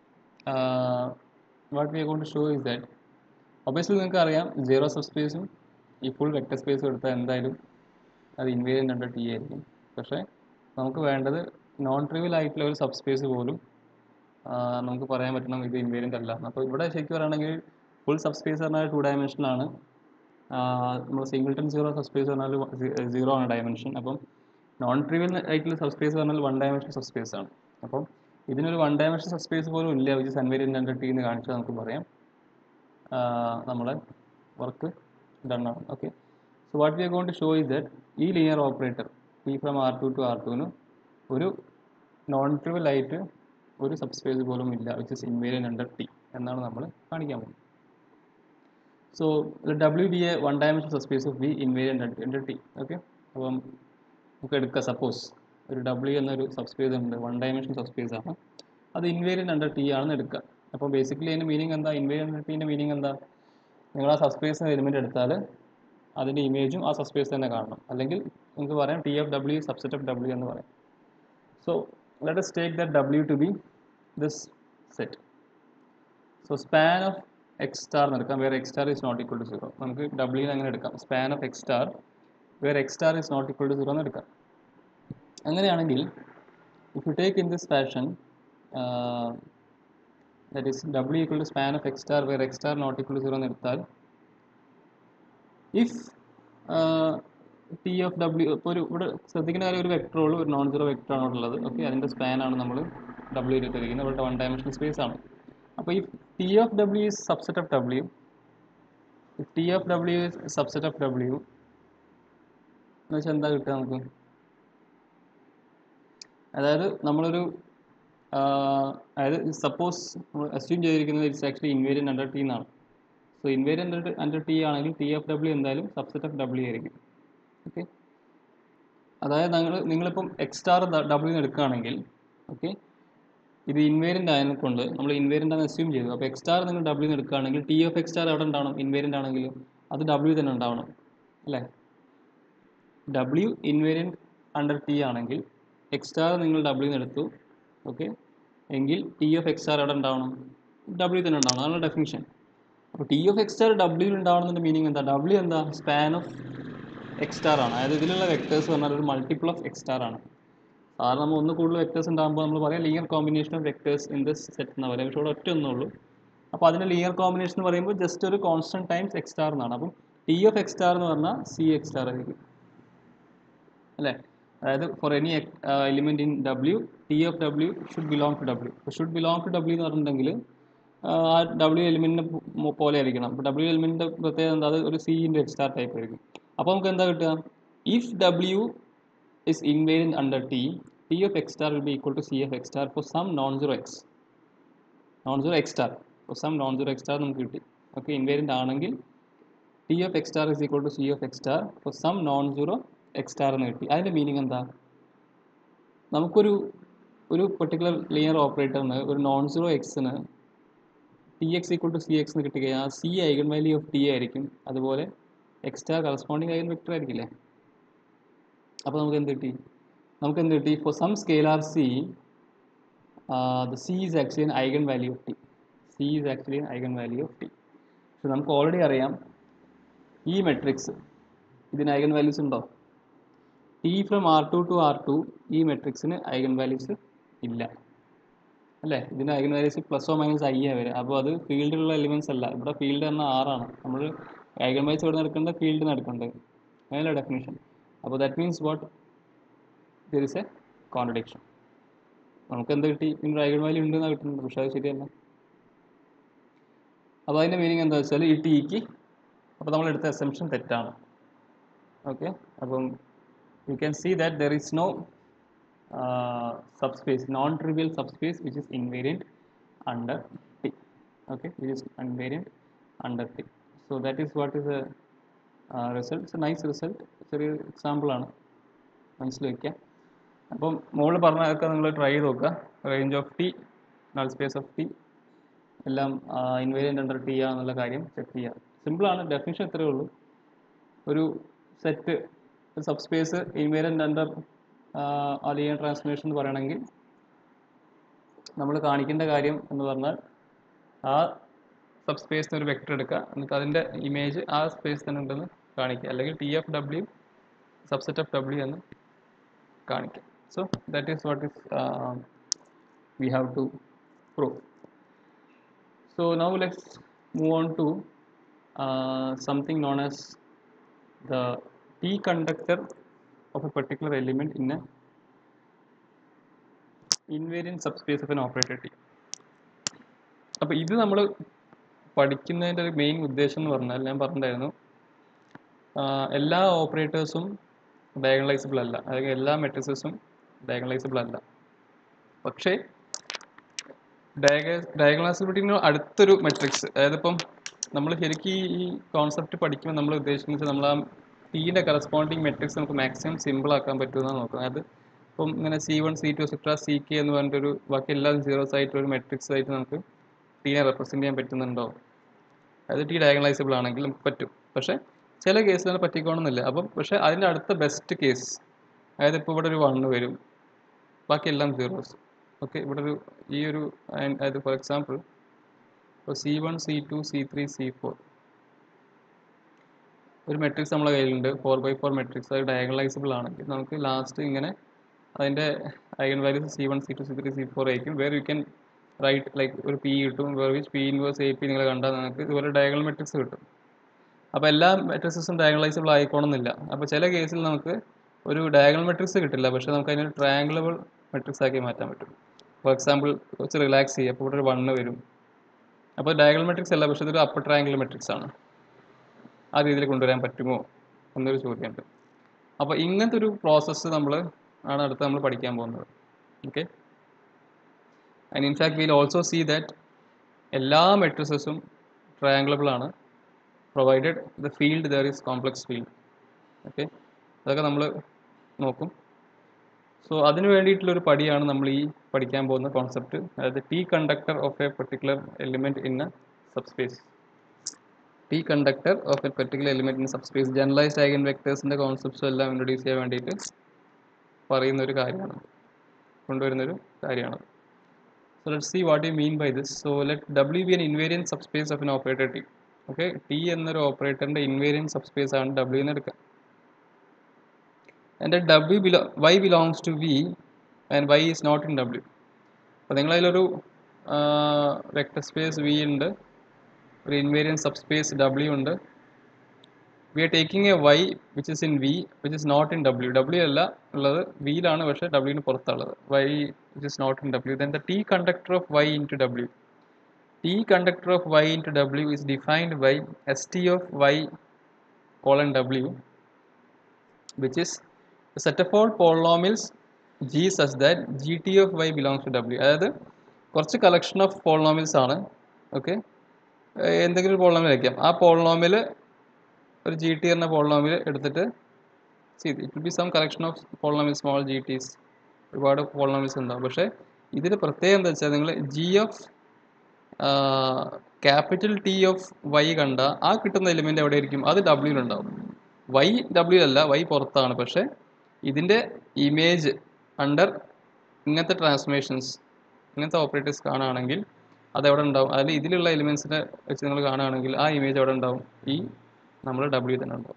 what we going to show is that obviously നിങ്ങൾക്ക് അറിയാം zero sub സ്പേസും ഈ full vector സ്പേസും എടുത്താൽ എന്തായാലും അത് ഇൻവേരിയൻ്റ് അണ്ടർ ടി ആയിരിക്കും പക്ഷേ നമുക്ക് വേണ്ടത് നോൺ ട്രിവിയൽ ആയിട്ടുള്ള ഒരു സബ് സ്പേസ് പോലും ആ, നമുക്ക് പറയാൻ പറ്റണം ഇത് ഇൻവേരിയൻ്റ് അല്ല അപ്പോൾ ഇവിടെ ശരിക്കും പറയുകയാണെങ്കിൽ ഫുൾ സബ് സ്പേസ് പറഞ്ഞാൽ ടു ഡയമെൻഷനാണ് നമ്മൾ സിംഗിൾട്ടൺ സീറോ സബ് സ്പേസ് പറഞ്ഞാൽ സീറോ ആണ് ഡയമെൻഷൻ അപ്പം നോൺ ട്രിവിയൽ ആയിട്ടുള്ള സബ് സ്പേസ് പറഞ്ഞാൽ വൺ ഡയമെൻഷൻ സബ് സ്പേസ് ആണ് അപ്പം ഇതിനൊരു വൺ ഡയമെൻഷൻ സബ് സ്പേസ് പോലും ഇല്ല which is invariant under T എന്ന് കാണിച്ചാൽ നമുക്ക് പറയാം ആ, നമ്മളെ വർക്ക് ഡൺ ആണ് okay so what we are gonna show is that ദറ്റ് ഈ linear operator T from R to to R ടുവിന് ഒരു നോൺ ട്രിവൽ ആയിട്ട് ഒരു സബ് സ്പേസ് പോലും ഇല്ല which is invariant under T എന്നാണ് നമ്മൾ കാണിക്കാൻ പോകുന്നത് so W be a one dimension subspace of B invariant under T okay അപ്പം നമുക്ക് എടുക്കാം സപ്പോസ് ഒരു ഡബ്ല്യു എന്നൊരു സബ് സ്പേസ് ഉണ്ട് വൺ ഡയമെൻഷൻ സബ് സ്പേസ് ആണ് അത് ഇൻവേരിയൻ അണ്ടർ ടി ആണെന്ന് എടുക്കുക അപ്പോൾ ബേസിക്കലി അതിൻ്റെ മീനിങ് എന്താ ഇൻവേരിയൻ അണ്ടർ ടീൻ്റെ മീനിങ് എന്താ നിങ്ങൾ ആ സബ് സ്പേസ് എലിമെൻ്റ് എടുത്താൽ അതിൻ്റെ ഇമേജും ആ സബ് സ്പേസ് തന്നെ കാണണം അല്ലെങ്കിൽ നമുക്ക് പറയാം T of W subset of W എന്ന് പറയാം So let us take that W to be this set. So span of x star എന്ന് എടുക്കാം where x star is not equal to 0. നമുക്ക് W നെ അങ്ങനെ എടുക്കാം span of x star where x star is not equal to 0 എന്ന് എടുക്കാം അങ്ങനെയാണെങ്കിൽ if you take in this fashion uh, that is W equal to span of x star where x star not equal to 0 എന്ന് എടുത്താൽ if T of W ഇപ്പോൾ ഒരു ഇവിടെ ശ്രദ്ധിക്കുന്ന കാര്യം ഒരു വെക്ടർ ഉള്ളൂ ഒരു നോൺ സീറോ വെക്ടർ ആണ് ഉള്ളത് ഓക്കെ അതിൻ്റെ സ്പാൻ ആണ് നമ്മൾ ഡബ്ല്യു എടുത്തിരിക്കുന്നത് ഇവിടെ വൺ ഡയമെൻഷണൽ സ്പേസ് ആണ് അപ്പോൾ ഈ T of W is subset of W T of W is subset of W എന്ന് വെച്ചാൽ എന്താ കിട്ടുക നമുക്ക് അതായത് നമ്മളൊരു ആഹ്, അതായത് സപ്പോസ് നമ്മൾ അസ്യൂം ചെയ്തിരിക്കുന്നത് it's actually invariant under T എന്നാണ് so invariant under under T ആണെങ്കിൽ ടി ഓഫ് ഡബ്ല്യു എന്തായാലും സബ്സെറ്റ് ഓഫ് ഡബ്ല്യു ആയിരിക്കും ഓക്കെ അതായത് നിങ്ങൾ നിങ്ങളിപ്പം എക്സ് സ്റ്റാർ ഡബ്ല്യു എടുക്കുകയാണെങ്കിൽ ഓക്കെ ഇത് ഇൻവേരിയൻ്റ് ആയതിനെ കൊണ്ട് നമ്മൾ ഇൻവേരിയൻ്റ് ആണ് അസ്യൂം ചെയ്തു അപ്പോൾ എക്സ് സ്റ്റാർ നിങ്ങൾ ഡബ്ല്യു എടുക്കുകയാണെങ്കിൽ ടി ഓഫ് എക്സ് സ്റ്റാർ എവിടെ ഉണ്ടാവണം ഇൻവേരിയൻ്റ് ആണെങ്കിൽ അത് ഡബ്ല്യു തന്നെ ഉണ്ടാവണം അല്ലേ ഡബ്ല്യു ഇൻവേരിയൻറ്റ് അണ്ടർ ടി ആണെങ്കിൽ എക്സ് സ്റ്റാർ നിങ്ങൾ ഡബ്ല്യു എടുത്തു ഓക്കെ എങ്കിൽ ടി ഓഫ് എക്സ് സ്റ്റാർ എവിടെ ഉണ്ടാവണം ഡബ്ല്യു തന്നെ ഉണ്ടാവണം അതാണ് ഡെഫിനിഷൻ അപ്പോൾ T of X star W ഉണ്ടാവണമെന്നതിൻ്റെ മീനിങ് എന്താ ഡബ്ല്യു എന്താ സ്പാൻ ഓഫ് എക്സ് സ്റ്റാർ ആണ് അതായത് ഇതിലുള്ള വെക്ടേഴ്സ് പറഞ്ഞാൽ ഒരു മൾട്ടിപ്പിൾ ഓഫ് എക്സ് സ്റ്റാർ ആണ് സാധാരണ നമ്മൾ ഒന്ന് കൂടുതൽ വെക്ടേഴ്സ് ഉണ്ടാകുമ്പോൾ നമ്മൾ പറയാം linear combination of vectors in this set എന്ന് പറയാം പക്ഷേ ഇവിടെ ഒറ്റ ഒന്നേ ഉള്ളൂ അപ്പോൾ അതിൻ്റെ ലീനിയർ കോമ്പിനേഷൻ എന്ന് പറയുമ്പോൾ ജസ്റ്റ് ഒരു കോൺസ്റ്റന്റ് ടൈംസ് എക്സ് സ്റ്റാർ എന്നാണ് അപ്പം ടി ഓഫ് എക്സ് സ്റ്റാർ എന്ന് പറഞ്ഞാൽ സി എക്സ് സ്റ്റാർ ആയിരിക്കും അല്ലേ അതായത് for any element in W T of W should belong to W അപ്പോൾ ഷുഡ് ബിലോങ് ടു ഡബ്ല്യു എന്ന് പറഞ്ഞിട്ടുണ്ടെങ്കിൽ ആ ഡബ്ല്യു എലിമെന്റിനെ പോലെ ആയിരിക്കണം അപ്പോൾ ഡബ്ല്യു എലിമെന്റിന്റെ പ്രത്യേകത എന്താ അത് ഒരു സിന്റെ എക്സ് സ്റ്റാർ ടൈപ്പ് ആയിരിക്കും അപ്പോൾ നമുക്ക് എന്താ കിട്ടുക if W is invariant under T T of X star will be equal to C of X star for some non zero X non zero X star for some non zero X star നമുക്ക് കിട്ടി okay invariant ആണെങ്കിൽ T of X star is equal to C of X star for some non zero X star എന്ന് കിട്ടി അതിൻ്റെ meaning എന്താ നമുക്കൊരു ഒരു particular linear ഓപ്പറേറ്ററിന് ഒരു നോൺ സീറോ എക്സിന് T X equal to C X എന്ന് കിട്ടിക്കഴിഞ്ഞാൽ C eigenvalue of T ആയിരിക്കും അതുപോലെ X star corresponding eigenvector ആയിരിക്കില്ലേ അപ്പോൾ നമുക്ക് എന്ത് കിട്ടി നമുക്ക് എന്ത് കിട്ടി for some scalar C the C is actually an eigenvalue of T C is actually an eigenvalue of T പക്ഷെ നമുക്ക് ഓൾറെഡി അറിയാം ഈ മെട്രിക്സ് ഇതിന് ഐഗൺ വാല്യൂസ് ഉണ്ടോ T from R to to R two ഈ മെട്രിക്സിന് eigenvalues ഇല്ല അല്ലേ ഇതിന് eigenvalues plus or minus I ആ വരിക അപ്പോൾ അത് ഫീൽഡിലുള്ള എലിമെൻറ്റ്സ് അല്ല ഇവിടെ ഫീൽഡ് പറഞ്ഞാൽ ആറാണ് നമ്മൾ ഐഗൺ വാല്യൂസ് ഇവിടെ നടക്കേണ്ട ഫീൽഡിൽ നിന്ന് എടുക്കേണ്ടത് അങ്ങനെയല്ല ഡെഫിനേഷൻ അപ്പോൾ that means what there is a contradiction നമുക്ക് എന്ത് കിട്ടി ഇതിന് ഐഗൺ വാല്യൂ ഉണ്ടെന്ന് കിട്ടുന്നത് പക്ഷേ അത് ശരിയല്ല അപ്പോൾ അതിൻ്റെ മീനിങ് എന്താ വെച്ചാൽ ഈ ടിക്ക് അപ്പോൾ നമ്മൾ എടുത്ത അസംഷൻ തെറ്റാണ് ഓക്കെ അപ്പം you can see that there is no subspace non-trivial subspace which is invariant under T okay which is invariant under T so that is what is a uh, result it's a nice result ചെറിയ example ആണ് മനസ്സിൽ വയ്ക്കുക അപ്പം മുകളിൽ പറഞ്ഞതൊക്കെ നിങ്ങൾ try ചെയ്ത് നോക്കുക range of T null space of T എല്ലാം ഇൻവേരിയൻ്റ് അണ്ടർ ടി ആണെന്നുള്ള കാര്യം ചെക്ക് ചെയ്യുക സിമ്പിളാണ് ഡെഫിനിഷൻ ഇത്രയേ ഉള്ളൂ ഒരു set subspace invariant under അലിയൻ ട്രാൻസ്ഫോർമേഷൻ എന്ന് പറയണമെങ്കിൽ നമ്മൾ കാണിക്കേണ്ട കാര്യം എന്ന് പറഞ്ഞാൽ ആ സബ് സ്പേസിന് ഒരു വെക്ടർ എടുക്കുക എന്നിട്ട് അതിൻ്റെ ഇമേജ് ആ സ്പേസ് തന്നെ ഉണ്ടെന്ന് കാണിക്കുക അല്ലെങ്കിൽ T of W subset of W എന്ന് കാണിക്കുക so that is what is we have to prove so now let's move on to something non as the T conductor of a particular element in a invariant subspace of an operator T. അപ്പോൾ ഇത് നമ്മൾ പഠിക്കുന്നതിൻ്റെ ഒരു main ഉദ്ദേശം എന്ന് പറഞ്ഞാൽ ഞാൻ പറഞ്ഞിട്ടുണ്ടായിരുന്നു ആഹ് എല്ലാ ഓപ്പറേറ്റേഴ്സും ഡയഗണലൈസബിൾ അല്ല അല്ലെങ്കിൽ എല്ലാ മെട്രിസസും ഡയഗണലൈസബിൾ അല്ല പക്ഷേ ഡയഗ ഡയഗണലൈസബിലിറ്റിന് അടുത്തൊരു മെട്രിക്സ് അതായത് ഇപ്പം നമ്മൾ ശരിക്കും ഈ കോൺസെപ്റ്റ് പഠിക്കുമ്പോൾ നമ്മൾ ഉദ്ദേശിക്കുന്നത് നമ്മൾ ആ ടീൻ്റെ കറസ്പോണ്ടിങ് മെട്രിക്സ് നമുക്ക് മാക്സിമം സിമ്പിൾ ആക്കാൻ പറ്റുമെന്നാണ് നോക്കുന്നത് അതായത് ഇപ്പം ഇങ്ങനെ സി വൺ സി ടു സിട്ര സി കെ എന്ന് പറഞ്ഞിട്ടൊരു ബാക്കി എല്ലാം സീറോസ് ആയിട്ട് ഒരു മെട്രിക്സ് ആയിട്ട് നമുക്ക് ടീനെ റെപ്രസെൻറ്റ് ചെയ്യാൻ പറ്റുന്നുണ്ടോ അതായത് ടി ഡയഗണലൈസബിൾ ആണെങ്കിൽ നമുക്ക് പറ്റും പക്ഷേ ചില കേസിലാണ് പറ്റിക്കോണമെന്നില്ല അപ്പം പക്ഷേ അതിൻ്റെ അടുത്ത ബെസ്റ്റ് കേസ് അതായത് ഇപ്പോൾ ഇവിടെ ഒരു വണ്ണ് വരും ബാക്കി എല്ലാം സീറോസ് ഓക്കെ ഇവിടെ ഒരു ഈ ഒരു അതായത് ഫോർ എക്സാമ്പിൾ ഇപ്പോൾ C one C two C three C four ഒരു മെട്രിക്സ് നമ്മളെ കയ്യിലുണ്ട് ഫോർ ബൈ ഫോർ മെട്രിക്സ് അത് ഡയഗണലൈസബിൾ ആണെങ്കിൽ നമുക്ക് ലാസ്റ്റ് ഇങ്ങനെ അതിൻ്റെ eigenvalues C one C two C three C four ആയിരിക്കും where you can write like ഒരു പി കിട്ടും where which P inverse A P നിങ്ങൾ കണ്ടാൽ നിങ്ങൾക്ക് ഇതുപോലെ ഡയഗണൽ മെട്രിക്സ് കിട്ടും അപ്പോൾ എല്ലാ മെട്രിക്സും ഡയഗണലൈസബിൾ ആയിക്കോണമെന്നില്ല അപ്പോൾ ചില കേസിൽ നമുക്ക് ഒരു ഡയഗണൽ മെട്രിക്സ് കിട്ടില്ല പക്ഷേ നമുക്ക് അതിനൊരു ട്രയാങ്കുലബിൾ മെട്രിക്സ് ആക്കി മാറ്റാൻ പറ്റും ഫോർ എക്സാമ്പിൾ കുറച്ച് റിലാക്സ് ചെയ്യുക അപ്പോൾ ഇവിടെ ഒരു വണ്ണ് വരും അപ്പോൾ ഡയഗണൽ മെട്രിക്സ് അല്ല പക്ഷേ ഇതൊരു അപ്പർ ട്രയാങ്കുലർ മെട്രിക്സ് ആണ് ആ രീതിയിൽ കൊണ്ടുവരാൻ പറ്റുമോ എന്നൊരു ചോദ്യമുണ്ട് അപ്പോൾ ഇങ്ങനത്തെ ഒരു പ്രോസസ്സ് നമ്മൾ ആണ് അടുത്ത് നമ്മൾ പഠിക്കാൻ പോകുന്നത് okay and in fact will also see that എല്ലാ മെട്രിസസും ട്രയാങ്കുലബിൾ ആണ് provided the field there is complex field okay അതൊക്കെ നമ്മൾ നോക്കും സോ അതിന് വേണ്ടിയിട്ടുള്ളൊരു പടിയാണ് നമ്മൾ ഈ പഠിക്കാൻ പോകുന്ന കോൺസെപ്റ്റ് അതായത് T conductor of a particular element in a subspace T conductor of a particular element in subspace generalised eigen വെക്ടേഴ്സിൻ്റെ കോൺസെപ്റ്റ്സും എല്ലാം ഇൻട്രൊഡ്യൂസ് ചെയ്യാൻ വേണ്ടിയിട്ട് പറയുന്ന ഒരു കാര്യമാണ് കൊണ്ടുവരുന്നൊരു കാര്യമാണ് so let see what you mean by this so let W be an invariant subspace of an operator T okay T എന്നൊരു ഓപ്പറേറ്ററിൻ്റെ ഇൻവേരിയൻ സബ്സ്പേസ് ആണ് ഡബ്ല്യു എന്ന് എടുക്കുക and that w belo y belongs to v and y is not in w അപ്പോൾ നിങ്ങളതിലൊരു vector space V ഉണ്ട് ഒരു invariant subspace W ഉണ്ട് we are taking a Y which is in V which is not in W W അല്ല ഉള്ളത് വിയിലാണ് പക്ഷേ ഡബ്ല്യുവിന് പുറത്തുള്ളത് Y which is not in W then the T conductor of Y into W T conductor of Y into W is defined by S T of Y colon W which is a set of all polynomials g such that gt of y belongs to w അതായത് കുറച്ച് collection of polynomials ആണ് okay എന്തെങ്കിലും ഒരു polynomial വയ്ക്കാം ആ polynomial ഒരു G T എന്ന polynomial എടുത്തിട്ട് it will be some collection of polynomial small G T's ഒരുപാട് പോളിനോമിയൽസ് ഉണ്ടാവും പക്ഷേ ഇതിൽ പ്രത്യേകം എന്താ വെച്ചാൽ നിങ്ങൾ G of capital T of Y കണ്ട ആ കിട്ടുന്ന എലിമെൻ്റ് എവിടെ ആയിരിക്കും അത് ഡബ്ല്യൂലുണ്ടാവും വൈ ഡബ്ല്യു അല്ല വൈ പുറത്താണ് പക്ഷേ ഇതിൻ്റെ ഇമേജ് അണ്ടർ ഇങ്ങനത്തെ ട്രാൻസ്ഫോർമേഷൻസ് ഇങ്ങനത്തെ ഓപ്പറേറ്റേഴ്സ് കാണുകയാണെങ്കിൽ അത് എവിടെ ഉണ്ടാവും അതിൽ ഇതിലുള്ള എലിമെൻസിനെ വെച്ച് നിങ്ങൾ കാണുകയാണെങ്കിൽ ആ ഇമേജ് എവിടെ ഉണ്ടാവും ഈ നമ്മൾ ഡബ്ല്യു തന്നെ ഉണ്ടാവും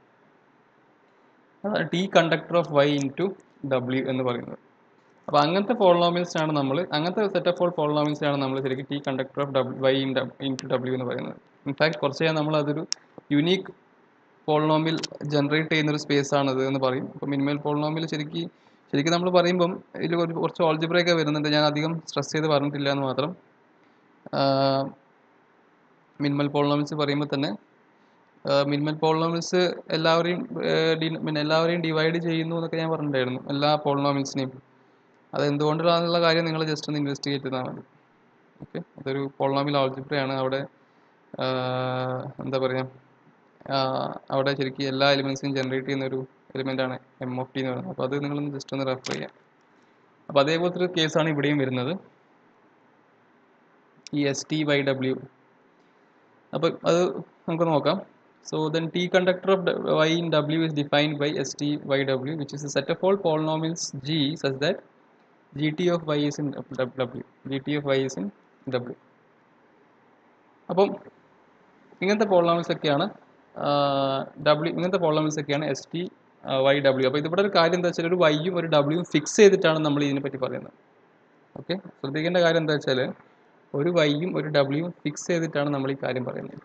അതാണ് T conductor of Y into W എന്ന് പറയുന്നത് അപ്പോൾ അങ്ങനത്തെ പോളിനോമിയൽസിനാണ് നമ്മൾ അങ്ങനത്തെ സെറ്റ് ഓഫ് ഓൾ പോളിനോമിയൽസിനാണ് നമ്മൾ ശരിക്കും T conductor of W Y in into W എന്ന് പറയുന്നത് ഇൻഫാക്ട് കുറച്ച് കഴിഞ്ഞാൽ നമ്മൾ അതൊരു യുണീക്ക് പോളിനോമിൽ ജനറേറ്റ് ചെയ്യുന്ന ഒരു സ്പേസ് ആണത് എന്ന് പറയും അപ്പോൾ മിനിമൽ പോളിനോമിൽ ശരിക്കും ശരിക്കും നമ്മൾ പറയുമ്പം ഇതിൽ ഒരു കുറച്ച് ഓൾജിബ്രയൊക്കെ വരുന്നുണ്ട് ഞാൻ അധികം സ്ട്രെസ് ചെയ്ത് പറഞ്ഞിട്ടില്ല എന്ന് മാത്രം മിനിമൽ പോളിനോമിൽസ് പറയുമ്പോൾ തന്നെ മിനിമൽ പോളിനോമിൽസ് എല്ലാവരെയും പിന്നെ എല്ലാവരെയും ഡിവൈഡ് ചെയ്യുന്നു എന്നൊക്കെ ഞാൻ പറഞ്ഞിട്ടുണ്ടായിരുന്നു എല്ലാ പോളിനോമിൽസിനെയും അത് എന്തുകൊണ്ടാണെന്നുള്ള കാര്യം നിങ്ങൾ ജസ്റ്റ് ഒന്ന് ഇൻവെസ്റ്റിഗേറ്റ് ചെയ്താൽ മതി ഓക്കെ അതൊരു പോളിനോമിൽ ഓൾജിബ്രയാണ് അവിടെ എന്താ പറയുക അവിടെ ശരിക്കും എല്ലാ എലിമെൻസിനും ജനറേറ്റ് ചെയ്യുന്ന ഒരു എലിമെൻ്റ് ആണ് എം ഓഫ് ടി എന്ന് പറയുന്നത് അപ്പോൾ അത് നിങ്ങളൊന്ന് ജസ്റ്റ് ഒന്ന് റെഫർ ചെയ്യാം അപ്പോൾ അതേപോലത്തെ ഒരു കേസാണ് ഇവിടെയും വരുന്നത് ഈ എസ് ടി വൈ ഡബ്ല്യു അപ്പോൾ അത് നമുക്ക് നോക്കാം so then T conductor of Y in W is defined by S T Y W which is a set of all polynomials G such that G T of Y is in W G T of Y is in W അപ്പം ഇങ്ങനത്തെ polynomials ഒക്കെയാണ് W ഇങ്ങനത്തെ polynomials ഒക്കെയാണ് S T Y W അപ്പോൾ ഇതിവിടെ ഒരു കാര്യം എന്താ വെച്ചാൽ ഒരു വൈയും ഒരു ഡബ്ല്യൂയും ഫിക്സ് ചെയ്തിട്ടാണ് നമ്മൾ ഇതിനെ പറ്റി പറയുന്നത് ഓക്കെ ശ്രദ്ധിക്കേണ്ട കാര്യം എന്താ വെച്ചാൽ ഒരു വൈയും ഒരു ഡബ്ല്യൂയും ഫിക്സ് ചെയ്തിട്ടാണ് നമ്മൾ ഈ കാര്യം പറയുന്നത്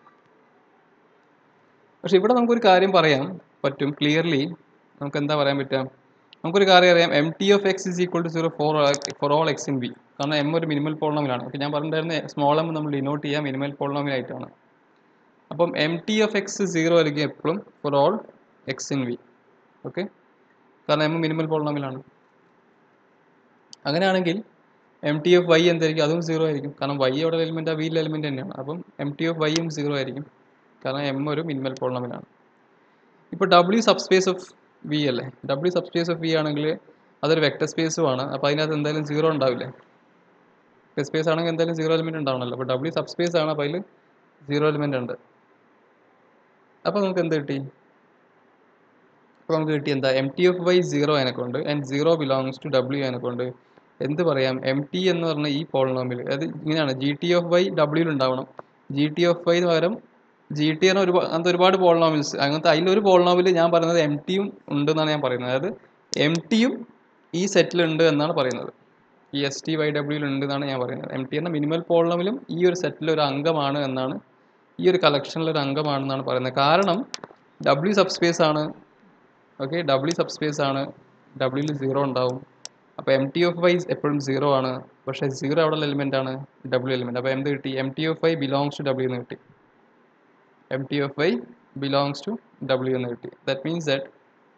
പക്ഷെ ഇവിടെ നമുക്കൊരു കാര്യം പറയാൻ പറ്റും ക്ലിയർലി നമുക്ക് എന്താ പറയാൻ പറ്റുക നമുക്കൊരു കാര്യം അറിയാം M T of X is equal to zero for for all X in B കാരണം എം ഒരു മിനിമൽ പോളിനോമിലാണ് അപ്പോൾ ഞാൻ പറഞ്ഞിട്ടുണ്ടായിരുന്ന സ്മോൾ എം നമ്മൾ ഡിനോട്ട് ചെയ്യാം മിനിമൽ പോളിനോമിലായിട്ടാണ് അപ്പം M T of X zero ആയിരിക്കും എപ്പോഴും for all X in V okay കാരണം എം മിനിമൽ പോളിനോമിലാണ് അങ്ങനെയാണെങ്കിൽ എം ടി ഓഫ് വൈ എന്തായിരിക്കും അതും സീറോ ആയിരിക്കും കാരണം വൈ അവിടെ എലിമെൻ്റ് ആ വിയിലെ എലിമെൻ്റ് തന്നെയാണ് അപ്പം എം ടി ഓഫ് വൈയും സീറോ ആയിരിക്കും കാരണം എം ഒരു മിനിമൽ പോളിനോമിലാണ് ഇപ്പോൾ ഡബ്ല്യു സബ്സ്പേസ് ഓഫ് വി അല്ലേ ഡബ്ല്യു സബ്സ്പേസ് ഓഫ് വി ആണെങ്കിൽ അതൊരു വെക്ടർ സ്പേസുമാണ് അപ്പോൾ അതിനകത്ത് എന്തായാലും സീറോ ഉണ്ടാവില്ലേ വെക്ടർ സ്പേസ് ആണെങ്കിൽ എന്തായാലും സീറോ എലിമെൻറ്റ് ഉണ്ടാവണമല്ലോ അപ്പോൾ ഡബ്ല്യു സബ്സ്പേസ് ആണ് അപ്പോൾ അതിൽ സീറോ എലിമെൻ്റ് ഉണ്ട് അപ്പോൾ നമുക്ക് എന്ത് കിട്ടി അപ്പോൾ നമുക്ക് കിട്ടി എന്താ M T of Y zero അതിനെക്കൊണ്ട് and zero belongs to W അതിനെക്കൊണ്ട് എന്ത് പറയാം എം ടി എന്ന് പറഞ്ഞ ഈ പോളിനോമിൽ അതായത് ഇങ്ങനെയാണ് ജി ടി ഓഫ് വൈ ഡബ്ല്യൂയിൽ ഉണ്ടാവണം ജി ടി ഓഫ് വൈ എന്ന് പകരം ജി ടി എന്ന ഒരുപാട് അങ്ങനത്തെ ഒരുപാട് പോളിനോമിൽസ് അങ്ങനത്തെ അതിലൊരു പോളിനോമിൽ ഞാൻ പറയുന്നത് എം ടിയും ഉണ്ട് എന്നാണ് ഞാൻ പറയുന്നത് അതായത് എം ടിയും ഈ സെറ്റിലുണ്ട് എന്നാണ് പറയുന്നത് ഈ എസ് ടി വൈ ഡബ്ല്യൂയിൽ ഉണ്ട് എന്നാണ് ഞാൻ പറയുന്നത് എം ടി എന്ന മിനിമൽ പോളിനോമിലും ഈ ഒരു സെറ്റിലെ ഒരു അംഗമാണ് എന്നാണ് ഈ ഒരു കളക്ഷനിലെ ഒരു അംഗമാണെന്നാണ് പറയുന്നത് കാരണം ഡബ്ല്യു സബ്സ്പേസ് ആണ് ഓക്കെ ഡബ്ല്യു സബ്സ്പേസ് ആണ് ഡബ്ല്യൂയിൽ സീറോ ഉണ്ടാവും അപ്പോൾ എം ടി ഓഫ് വൈ എപ്പോഴും സീറോ ആണ് പക്ഷേ സീറോ അവിടെ എലിമെൻ്റ് ആണ് ഡബ്ല്യു എലിമെൻ്റ് അപ്പോൾ എന്ത് കിട്ടി M T of Y belongs to W എന്ന് കിട്ടി M T of Y belongs to W എന്ന് കിട്ടി ദാറ്റ് മീൻസ് ദാറ്റ്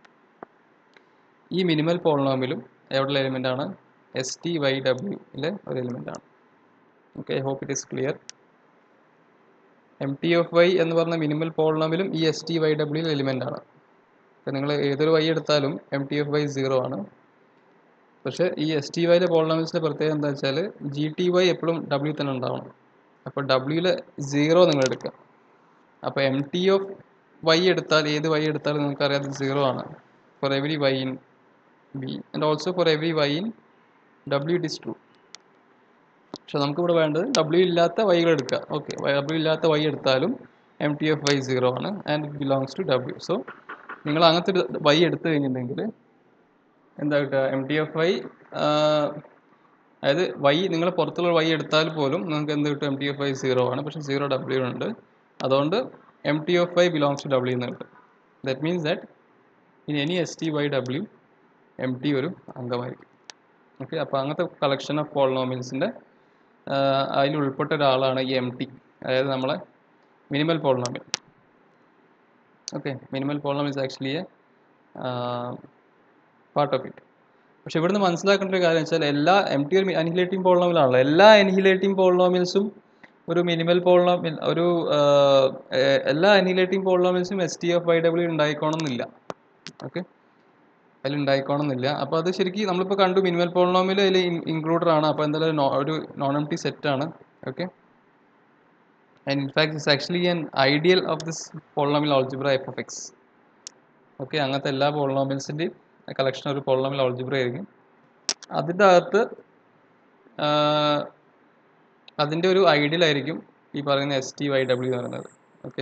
ഈ മിനിമൽ പോളിനോമിലും എവിടെ എലിമെൻ്റ് ആണ് എസ് ടി വൈ ഡബ്ല്യൂയിലെ ഒരു എലിമെൻ്റ് ആണ് okay I hope it is clear M T of Y എന്ന് പറഞ്ഞ മിനിമൽ പോളിനോമിലും ഈ S T Y W element ആണ് അപ്പോൾ നിങ്ങൾ ഏതൊരു വൈ എടുത്താലും M T of Y zero ആണ് പക്ഷേ ഈ എസ് ടി വൈയിലെ പോളിനോമിൽസിൻ്റെ പ്രത്യേകത എന്താ വെച്ചാൽ ജി ടി വൈ എപ്പോഴും ഡബ്ല്യു തന്നെ ഉണ്ടാവണം അപ്പോൾ ഡബ്ല്യൂയിൽ സീറോ നിങ്ങൾ എടുക്കുക അപ്പോൾ എം ടി ഓഫ് വൈ എടുത്താൽ ഏത് വൈ എടുത്താലും നിങ്ങൾക്കറിയാം അത് സീറോ ആണ് for every Y in B and also for every Y in W it is true പക്ഷെ നമുക്കിവിടെ വേണ്ടത് ഡബ്ല്യു ഇല്ലാത്ത വൈകൾ എടുക്കുക ഓക്കെ ഡബ്ല്യു ഇല്ലാത്ത വൈ എടുത്താലും M T of Y zero ആണ് and it belongs to W so നിങ്ങൾ അങ്ങനത്തെ ഒരു വൈ എടുത്തു കഴിഞ്ഞിട്ടുണ്ടെങ്കിൽ എന്താ കിട്ടുക എം ടി എഫ് വൈ അതായത് വൈ നിങ്ങൾ പുറത്തുള്ള വൈ എടുത്താൽ പോലും നിങ്ങൾക്ക് എന്ത് കിട്ടും M T of Y zero ആണ് പക്ഷേ സീറോ ഡബ്ല്യു ഉണ്ട് അതുകൊണ്ട് M T of Y belongs to W എന്ന് കിട്ടും that means that in any S T Y W M T ഒരു അംഗമായിരിക്കും ഓക്കെ അപ്പോൾ അങ്ങനത്തെ കളക്ഷൻ ഓഫ് പോളിനോമിയൽസിൻ്റെ അതിൽ ഉൾപ്പെട്ട ഒരാളാണ് ഈ എം ടി അതായത് നമ്മളെ minimal polynomial okay minimal polynomials actually a part of it പക്ഷെ ഇവിടുന്ന് മനസ്സിലാക്കേണ്ട ഒരു കാര്യം വെച്ചാൽ എല്ലാ എം ടി ഒരു അനിഹിലേറ്റിംഗ് പോളിനോമിയലാണല്ലോ എല്ലാ അനിഹിലേറ്റിംഗ് പോളിനോമിയൽസും ഒരു മിനിമൽ പോളിനോമിയൽ ഒരു ആഹ്, എ- എല്ലാ അനിഹിലേറ്റിംഗ് പോളിനോമിയൽസും S T of Y W ഉണ്ടായിക്കോണമെന്നില്ല ഓക്കെ അതിൽ ഉണ്ടായിക്കോണമെന്നില്ല അപ്പോൾ അത് ശരിക്കും നമ്മളിപ്പോൾ കണ്ടു മിനിമൽ പോളിനോമിയൽ അതിൽ ഇൻക്ലൂഡഡ് ആണ് അപ്പോൾ എന്തായാലും നോ- ഒരു നോൺ എം ടി സെറ്റ് ആണ് okay and in fact it's actually an ideal of this polynomial algebra F F X okay അങ്ങനത്തെ എല്ലാ പോളിനോമിയൽസിൻ്റെയും കളക്ഷൻ ഒരു പോളിനോമിയൽ ഓൾജിബ്ര ആയിരിക്കും അതിൻ്റെ അകത്ത് ആഹ്, അതിൻ്റെ ഒരു ഐഡിയൽ ആയിരിക്കും ഈ പറയുന്ന എസ് ടി വൈ ഡബ്ല്യു എന്ന് പറയുന്നത് ഓക്കെ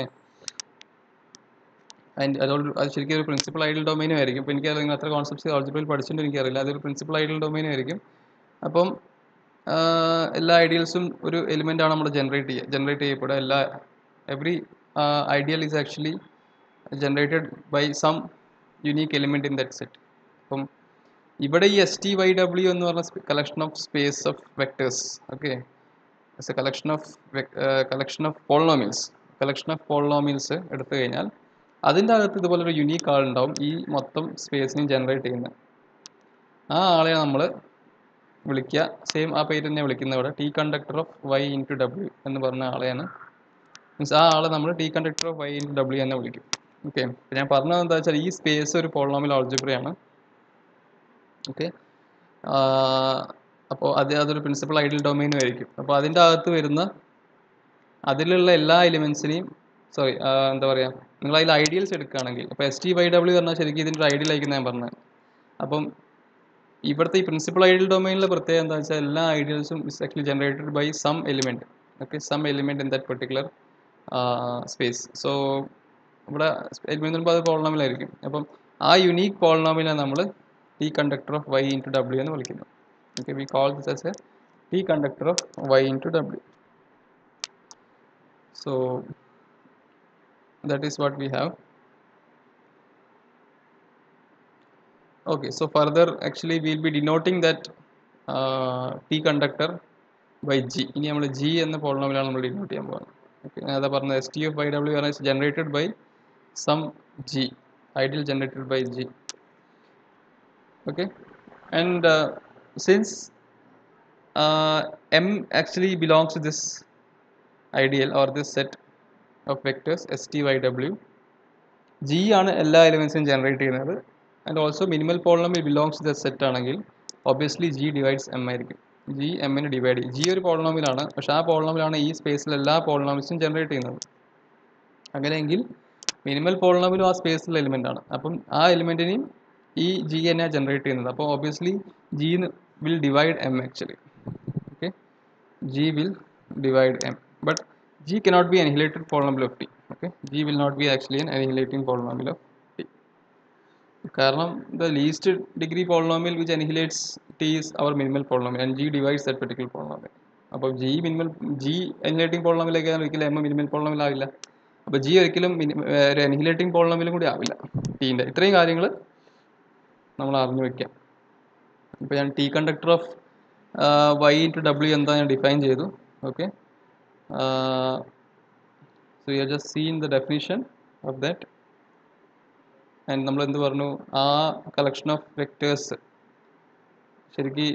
അതിൻ്റെ അതോട് അത് ശരിക്കും ഒരു പ്രിൻസിപ്പൽ ഐഡിയൽ ഡൊമൈനും ആയിരിക്കും ഇപ്പോൾ എനിക്ക് നിങ്ങൾ അത്ര കോൺസെപ്റ്റ്സ് ഓൾജിബ്രയിൽ പഠിച്ചിട്ട് എനിക്കറിയില്ല അതൊരു പ്രിൻസിപ്പൽ ഐഡിയൽ ഡൊമൈനും ആയിരിക്കും അപ്പം ആഹ്, എല്ലാ ഐഡിയൽസും ഒരു എലിമെൻ്റ് ആണ് നമ്മൾ ജനറേറ്റ് ചെയ്യുക ജനറേറ്റ് ചെയ്യപ്പെടുക എല്ലാ every ideal is actually generated by some unique element in that set അപ്പം ഇവിടെ ഈ എസ് ടി വൈ ഡബ്ല്യു എന്ന് പറഞ്ഞ collection of space of vectors okay S a collection of collection of polynomials collection of polynomials എടുത്തു കഴിഞ്ഞാൽ അതിൻ്റെ അകത്ത് ഇതുപോലെ ഒരു യുണീക്ക് ആളുണ്ടാവും ഈ മൊത്തം സ്പേസിനെയും ജനറേറ്റ് ചെയ്യുന്നത് ആ ആളെ നമ്മൾ വിളിക്കുക സെയിം ആ പേര് തന്നെ വിളിക്കുന്ന ഇവിടെ T conductor of Y into W എന്ന് പറഞ്ഞ ആളെയാണ് മീൻസ് ആ ആളെ നമ്മൾ T conductor of Y into W എന്ന് വിളിക്കും ഓക്കെ ഞാൻ പറഞ്ഞത് എന്താ വെച്ചാൽ ഈ സ്പേസ് ഒരു പോളിനോമിയൽ ഓൾജിബ്രയാണ് ഓക്കെ അപ്പോൾ അത് അതൊരു പ്രിൻസിപ്പൽ ഐഡിയൽ ഡൊമൈനും ആയിരിക്കും അപ്പോൾ അതിൻ്റെ അകത്ത് വരുന്ന അതിലുള്ള എല്ലാ എലിമെൻസിനെയും സോറി എന്താ പറയുക നിങ്ങൾ അതിൽ ഐഡിയൽസ് എടുക്കുകയാണെങ്കിൽ അപ്പോൾ എസ് ടി വൈ ഡബ്ല്യു പറഞ്ഞാൽ ശരിക്കും ഇതിൻ്റെ ഒരു ഐഡിയൽ ആയിരിക്കും ഞാൻ പറഞ്ഞത് അപ്പം ഇവിടുത്തെ ഈ പ്രിൻസിപ്പൽ ഐഡിയൽ ഡൊമൈനിലെ പ്രത്യേകത എന്താ വെച്ചാൽ എല്ലാ ഐഡിയൽസും is actually generated by some element okay some element in that particular space so ഇവിടെ എലിമെൻറ്റ് പറയുമ്പോൾ അത് പോളിനോമിയലായിരിക്കും അപ്പം ആ യുണീക്ക് പോളിനോമിയലെ നമ്മൾ T conductor of Y into W എന്ന് വിളിക്കുന്നു okay we call this as a T conductor of Y into W so that is what we have okay so further actually we'll be denoting that uh, p conductor by g ഇനി നമ്മൾ g എന്ന പോളിനോമിലാണ് നമ്മൾ denote ചെയ്യാൻ പോകുന്നത് okay ഞാൻ അതാ പറഞ്ഞത് S T of by W പറഞ്ഞാൽ generated by some G ideal generated by G okay and uh, since uh, m actually belongs to this ideal or this set of vectors s t y w g ആണ് എല്ലാ എലിമെൻസും generate ചെയ്യുന്നത് and also minimal polynomial belongs to the set ആണെങ്കിൽ obviously G divides M ആയിരിക്കും G എമ്മിന് divide ചെയ്യും G ഒരു പോളിനോമിയലാണ് പക്ഷേ ആ പോളിനോമിയലാണ് ഈ സ്പേസിൽ എല്ലാ പോളിനോമിയൽസും ജനറേറ്റ് ചെയ്യുന്നത് അങ്ങനെയെങ്കിൽ മിനിമൽ പോളിനോമിയലും ആ സ്പേസിലുള്ള എലിമെൻ്റ് ആണ് അപ്പം ആ എലിമെൻറ്റിനെയും ഈ ജി തന്നെയാണ് ജനറേറ്റ് ചെയ്യുന്നത് അപ്പോൾ obviously G will divide M actually okay G will divide M but G cannot be annihilated polynomial of T okay G will not be actually an annihilating polynomial of T കാരണം the least degree polynomial which annihilates T is our minimal polynomial and G divides that particular polynomial അപ്പോൾ G minimal G annihilating പോളിനോമിയലേക്ക് ഒരിക്കലും M minimal polynomial ആവില്ല അപ്പോൾ G ഒരിക്കലും mini- ഏർ ഒരു അനിഹിലേറ്റിംഗ് പോളിനോമിയലും കൂടി ആവില്ല ടീൻ്റെ ഇത്രയും കാര്യങ്ങൾ നമ്മൾ അറിഞ്ഞു വെക്കാം ഇപ്പോൾ ഞാൻ T conductor of Y into W എന്താ ഞാൻ ഡിഫൈൻ ചെയ്തു okay so you just seen the definition of that and നമ്മൾ എന്ത് പറഞ്ഞു ആ കളക്ഷൻ ഓഫ് വെക്ടേഴ്സ് ശരിക്കും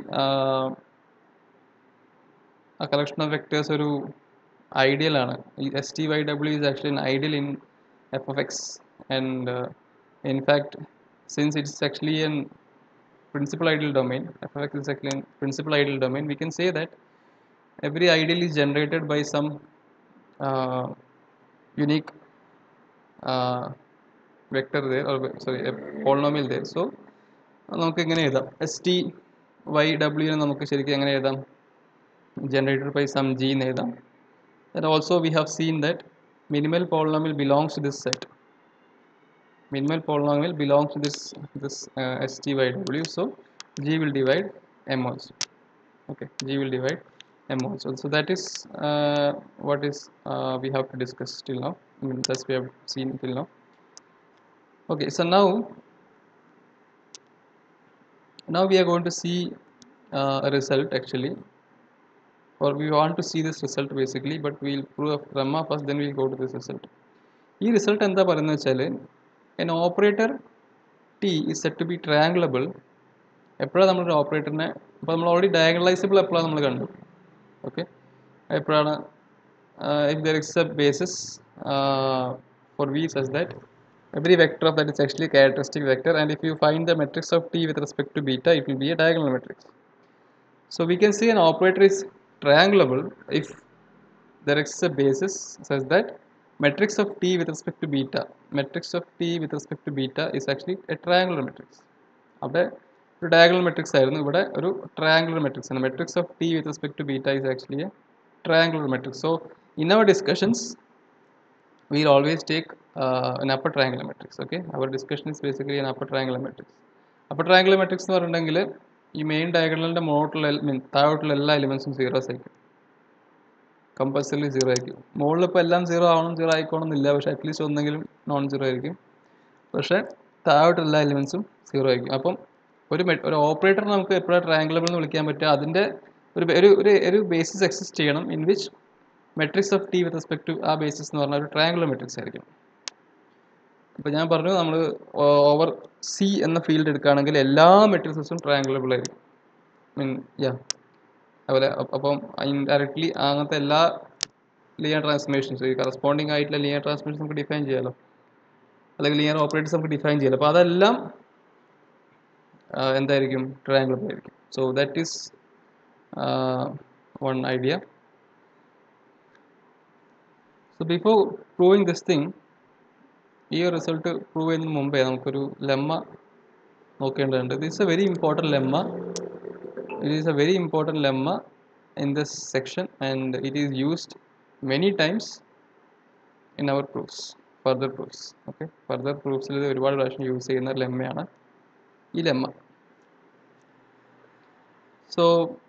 ആ കളക്ഷൻ ഓഫ് വെക്ടേഴ്സ് ഒരു ഐഡിയൽ ആണ് ഈ S T Y W is actually ideal in F F X and in fact since it's actually an principal ideal domain fx is actually a principal ideal domain we can say that every ideal is generated by some uh, unique uh, vector there or sorry a polynomial there so നമുക്ക് എങ്ങനെ എഴുതാം S T Y W നമുക്ക് ശരിക്കും എങ്ങനെ എഴുതാം generated by some G എന്ന് എഴുതാം and also we have seen that minimal polynomial belongs to this set minimal polynomial belongs to this this uh, STYW so G will divide M also okay G will divide M also so that is uh, what is uh, we have to discuss till now I mean, thus we have seen till now okay so now now we are going to see uh, a result actually or we want to see this result basically but we'll prove a lemma first then we'll go to this result ഈ result എന്താ പറയുന്നത് വെച്ചാൽ an operator T is set to be triangulable എപ്പോഴാണ് നമ്മളൊരു ഓപ്പറേറ്ററിനെ അപ്പോൾ നമ്മൾ already diagonalisable എപ്പോഴാണ് നമ്മൾ കണ്ടു ഓക്കെ എപ്പോഴാണ് if there is a basis for V such that every vector of that is actually a characteristic vector and if you find the matrix of t with respect to beta it will be a diagonal matrix so we can say an operator is triangulable if there exists a basis such that matrix of t with respect to beta matrix of t with respect to beta is actually a triangular matrix അവിടെ ഒരു diagonal matrix ആയിരുന്നു ഇവിടെ ഒരു triangular matrix ആണ് matrix of T with respect to beta is actually a triangular matrix so in our discussions we'll always take uh, an upper triangular matrix okay our discussion is basically an upper triangular matrix upper triangular matrix എന്ന് പറഞ്ഞിട്ടുണ്ടെങ്കിൽ ഈ main ഡയഗണലിൻ്റെ മുകളിലുള്ള mean താഴോട്ടുള്ള എല്ലാ എലിമെൻസും zeros ആയിരിക്കും compulsory zero ആയിരിക്കും മുകളിൽ ഇപ്പോൾ എല്ലാം സീറോ ആവണം സീറോ ആയിക്കോണമെന്നില്ല പക്ഷേ അറ്റ്ലീസ്റ്റ് ഒന്നെങ്കിലും നോൺ സീറോ ആയിരിക്കും പക്ഷേ താഴോട്ടുള്ള എല്ലാ എലിമെൻസും സീറോ ആയിരിക്കും അപ്പം ഒരു മെ ഒരു ഓപ്പറേറ്റർ നമുക്ക് എപ്പോഴാണ് ട്രയാങ്കുലബിൾ എന്ന് വിളിക്കാൻ പറ്റുക അതിൻ്റെ ഒരു ഒരു ഒരു ഒരു ബേസിസ് എക്സിസ്റ്റ് ചെയ്യണം in which matrix of T with respect to ആ ബേസിസ് എന്ന് പറഞ്ഞാൽ ഒരു ട്രയാങ്കുലർ മെട്രിക്സ് ആയിരിക്കും അപ്പോൾ ഞാൻ പറഞ്ഞു നമ്മൾ ഓവർ സി എന്ന ഫീൽഡ് എടുക്കുകയാണെങ്കിൽ എല്ലാ മെട്രിക്സസും ട്രയാങ്കുലബിൾ ആയിരിക്കും മീൻ യാ അതുപോലെ അപ്പം ഇൻഡയറക്ട്ലി അങ്ങനത്തെ എല്ലാ ലിയർ ട്രാൻസ്ഫോർമേഷൻസ് ഈ കറസ്പോണ്ടിങ് ആയിട്ടുള്ള ലിയർ ട്രാൻസ്ഫോർമേഷൻ നമുക്ക് ഡിഫൈൻ ചെയ്യാമല്ലോ അല്ലെങ്കിൽ ലിയർ ഓപ്പറേറ്റേഴ്സ് നമുക്ക് ഡിഫൈൻ ചെയ്യാമല്ലോ അപ്പോൾ അതെല്ലാം എന്തായിരിക്കും ട്രയാങ്കുലബിൾ ആയിരിക്കും so that is one idea so before proving this thing ഈ റിസൾട്ട് പ്രൂവ് ചെയ്യുന്നതിന് മുമ്പേ നമുക്കൊരു ലെമ്മ നോക്കേണ്ടതുണ്ട് this a very important lemma it is a very important lemma in this section and it is used many times in our proofs further proofs okay further പ്രൂഫ്സിൽ ഇത് ഒരുപാട് പ്രാവശ്യം use ചെയ്യുന്ന ലെമ്മയാണ് ഈ lemma so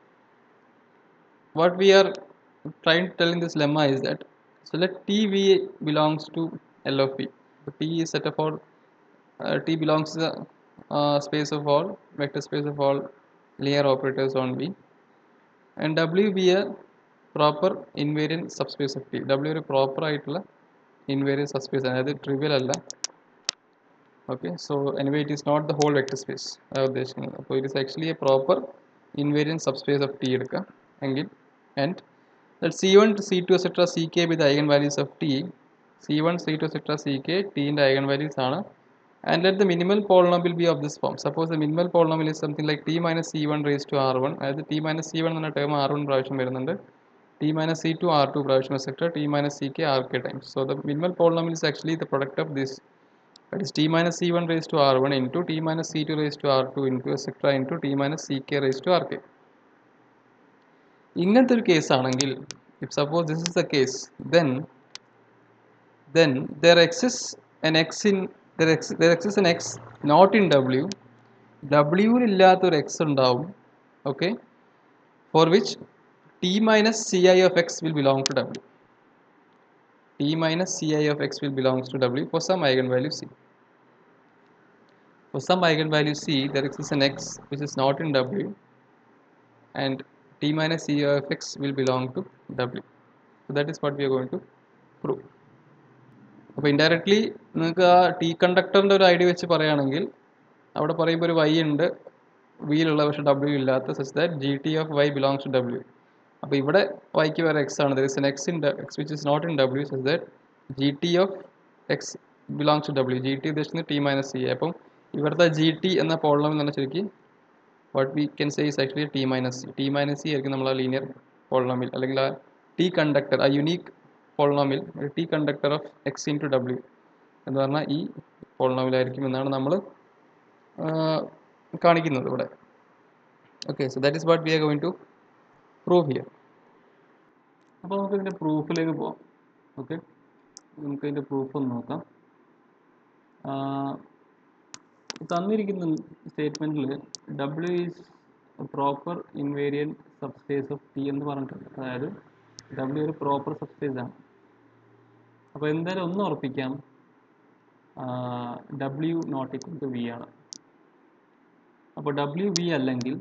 what we are trying to tell in this lemma is that so let tv belongs to l of p but t is set of all uh, t belongs to the uh, space of all vector space of all linear operators on v and w be a proper invariant subspace of t w ഒരു proper ആയിട്ടുള്ള invariant subspace അതായത് trivial അല്ല okay so anyway it is not the whole vector space അതാണ് ഉദ്ദേശിക്കുന്നത് അപ്പോൾ it is actually a proper invariant subspace of T എടുക്കുക എങ്കിൽ and let c1 to c2 etc ck be the eigenvalues of t c1 c2 etc ck t ന്റെ eigenvalues ആണ് and let the minimal polynomial be of this form suppose the minimal polynomial is something like t minus c1 raised to r1 അതായത് t minus c1 എന്ന term r1 പ്രാവശ്യം വരുന്നുണ്ട് t minus c2 r2 പ്രാവശ്യം etc t minus ck rk times so the minimal polynomial is actually the product of this that is t minus c1 raised to r1 into t minus c2 raised to r2 into etc into t minus ck raised to rk ഇങ്ങനത്തെ ഒരു case ആണെങ്കിൽ if suppose this is the case then then there exists an X in there X there exists an X not in W ഡബ്ല്യൂവിലില്ലാത്തൊരു X ഉണ്ടാവും okay for which T minus C I of X will belong to W T minus C I of X will belongs to W for some eigenvalue C For some eigenvalue c, there exists an x which is not in W and t minus c of x will belong to W. So that is what we are going to prove. അപ്പോൾ indirectly നിങ്ങൾക്ക് ആ T കണ്ടക്ടറിൻ്റെ ഒരു idea വെച്ച് പറയുകയാണെങ്കിൽ അവിടെ പറയുമ്പോൾ ഒരു Y ഉണ്ട് വിയിലുള്ള പക്ഷേ ഡബ്ല്യു ഇല്ലാത്ത such that G T of Y belongs to W അപ്പോൾ ഇവിടെ വൈക്ക് വേറെ എക്സ് ആണ് there is an X in X which is not in W such that G T of X belongs to W G T ഉദ്ദേശിക്കുന്നത് T minus C അപ്പം ഇവിടുത്തെ G T എന്ന polynomial എന്ന് പറഞ്ഞാൽ ശരിക്കും what we can say is actually T minus C T minus C ആയിരിക്കും നമ്മൾ ആ ലീനിയർ പോളിനോമിൽ അല്ലെങ്കിൽ ആ ടി കണ്ടക്ടർ ആ unique polynomial T conductor of X into W എന്ന് പറഞ്ഞാൽ ഈ പോളിനോമിലായിരിക്കും എന്നാണ് നമ്മൾ കാണിക്കുന്നത് ഇവിടെ okay so that is what we are going to prove here അപ്പോൾ നമുക്ക് ഇതിൻ്റെ പ്രൂഫിലേക്ക് പോവാം ഓക്കെ നമുക്ക് ഇതിൻ്റെ പ്രൂഫ് ഒന്ന് നോക്കാം തന്നിരിക്കുന്ന സ്റ്റേറ്റ്മെൻറ്റിൽ W is proper invariant subspace of T എന്ന് പറഞ്ഞിട്ടുണ്ട് അതായത് ഡബ്ല്യു ഒരു പ്രോപ്പർ സബ്സ്പേസ് ആണ് അപ്പോൾ എന്തായാലും ഒന്ന് ഉറപ്പിക്കാം W not equal to V ആണ് അപ്പോൾ ഡബ്ല്യു വി അല്ലെങ്കിൽ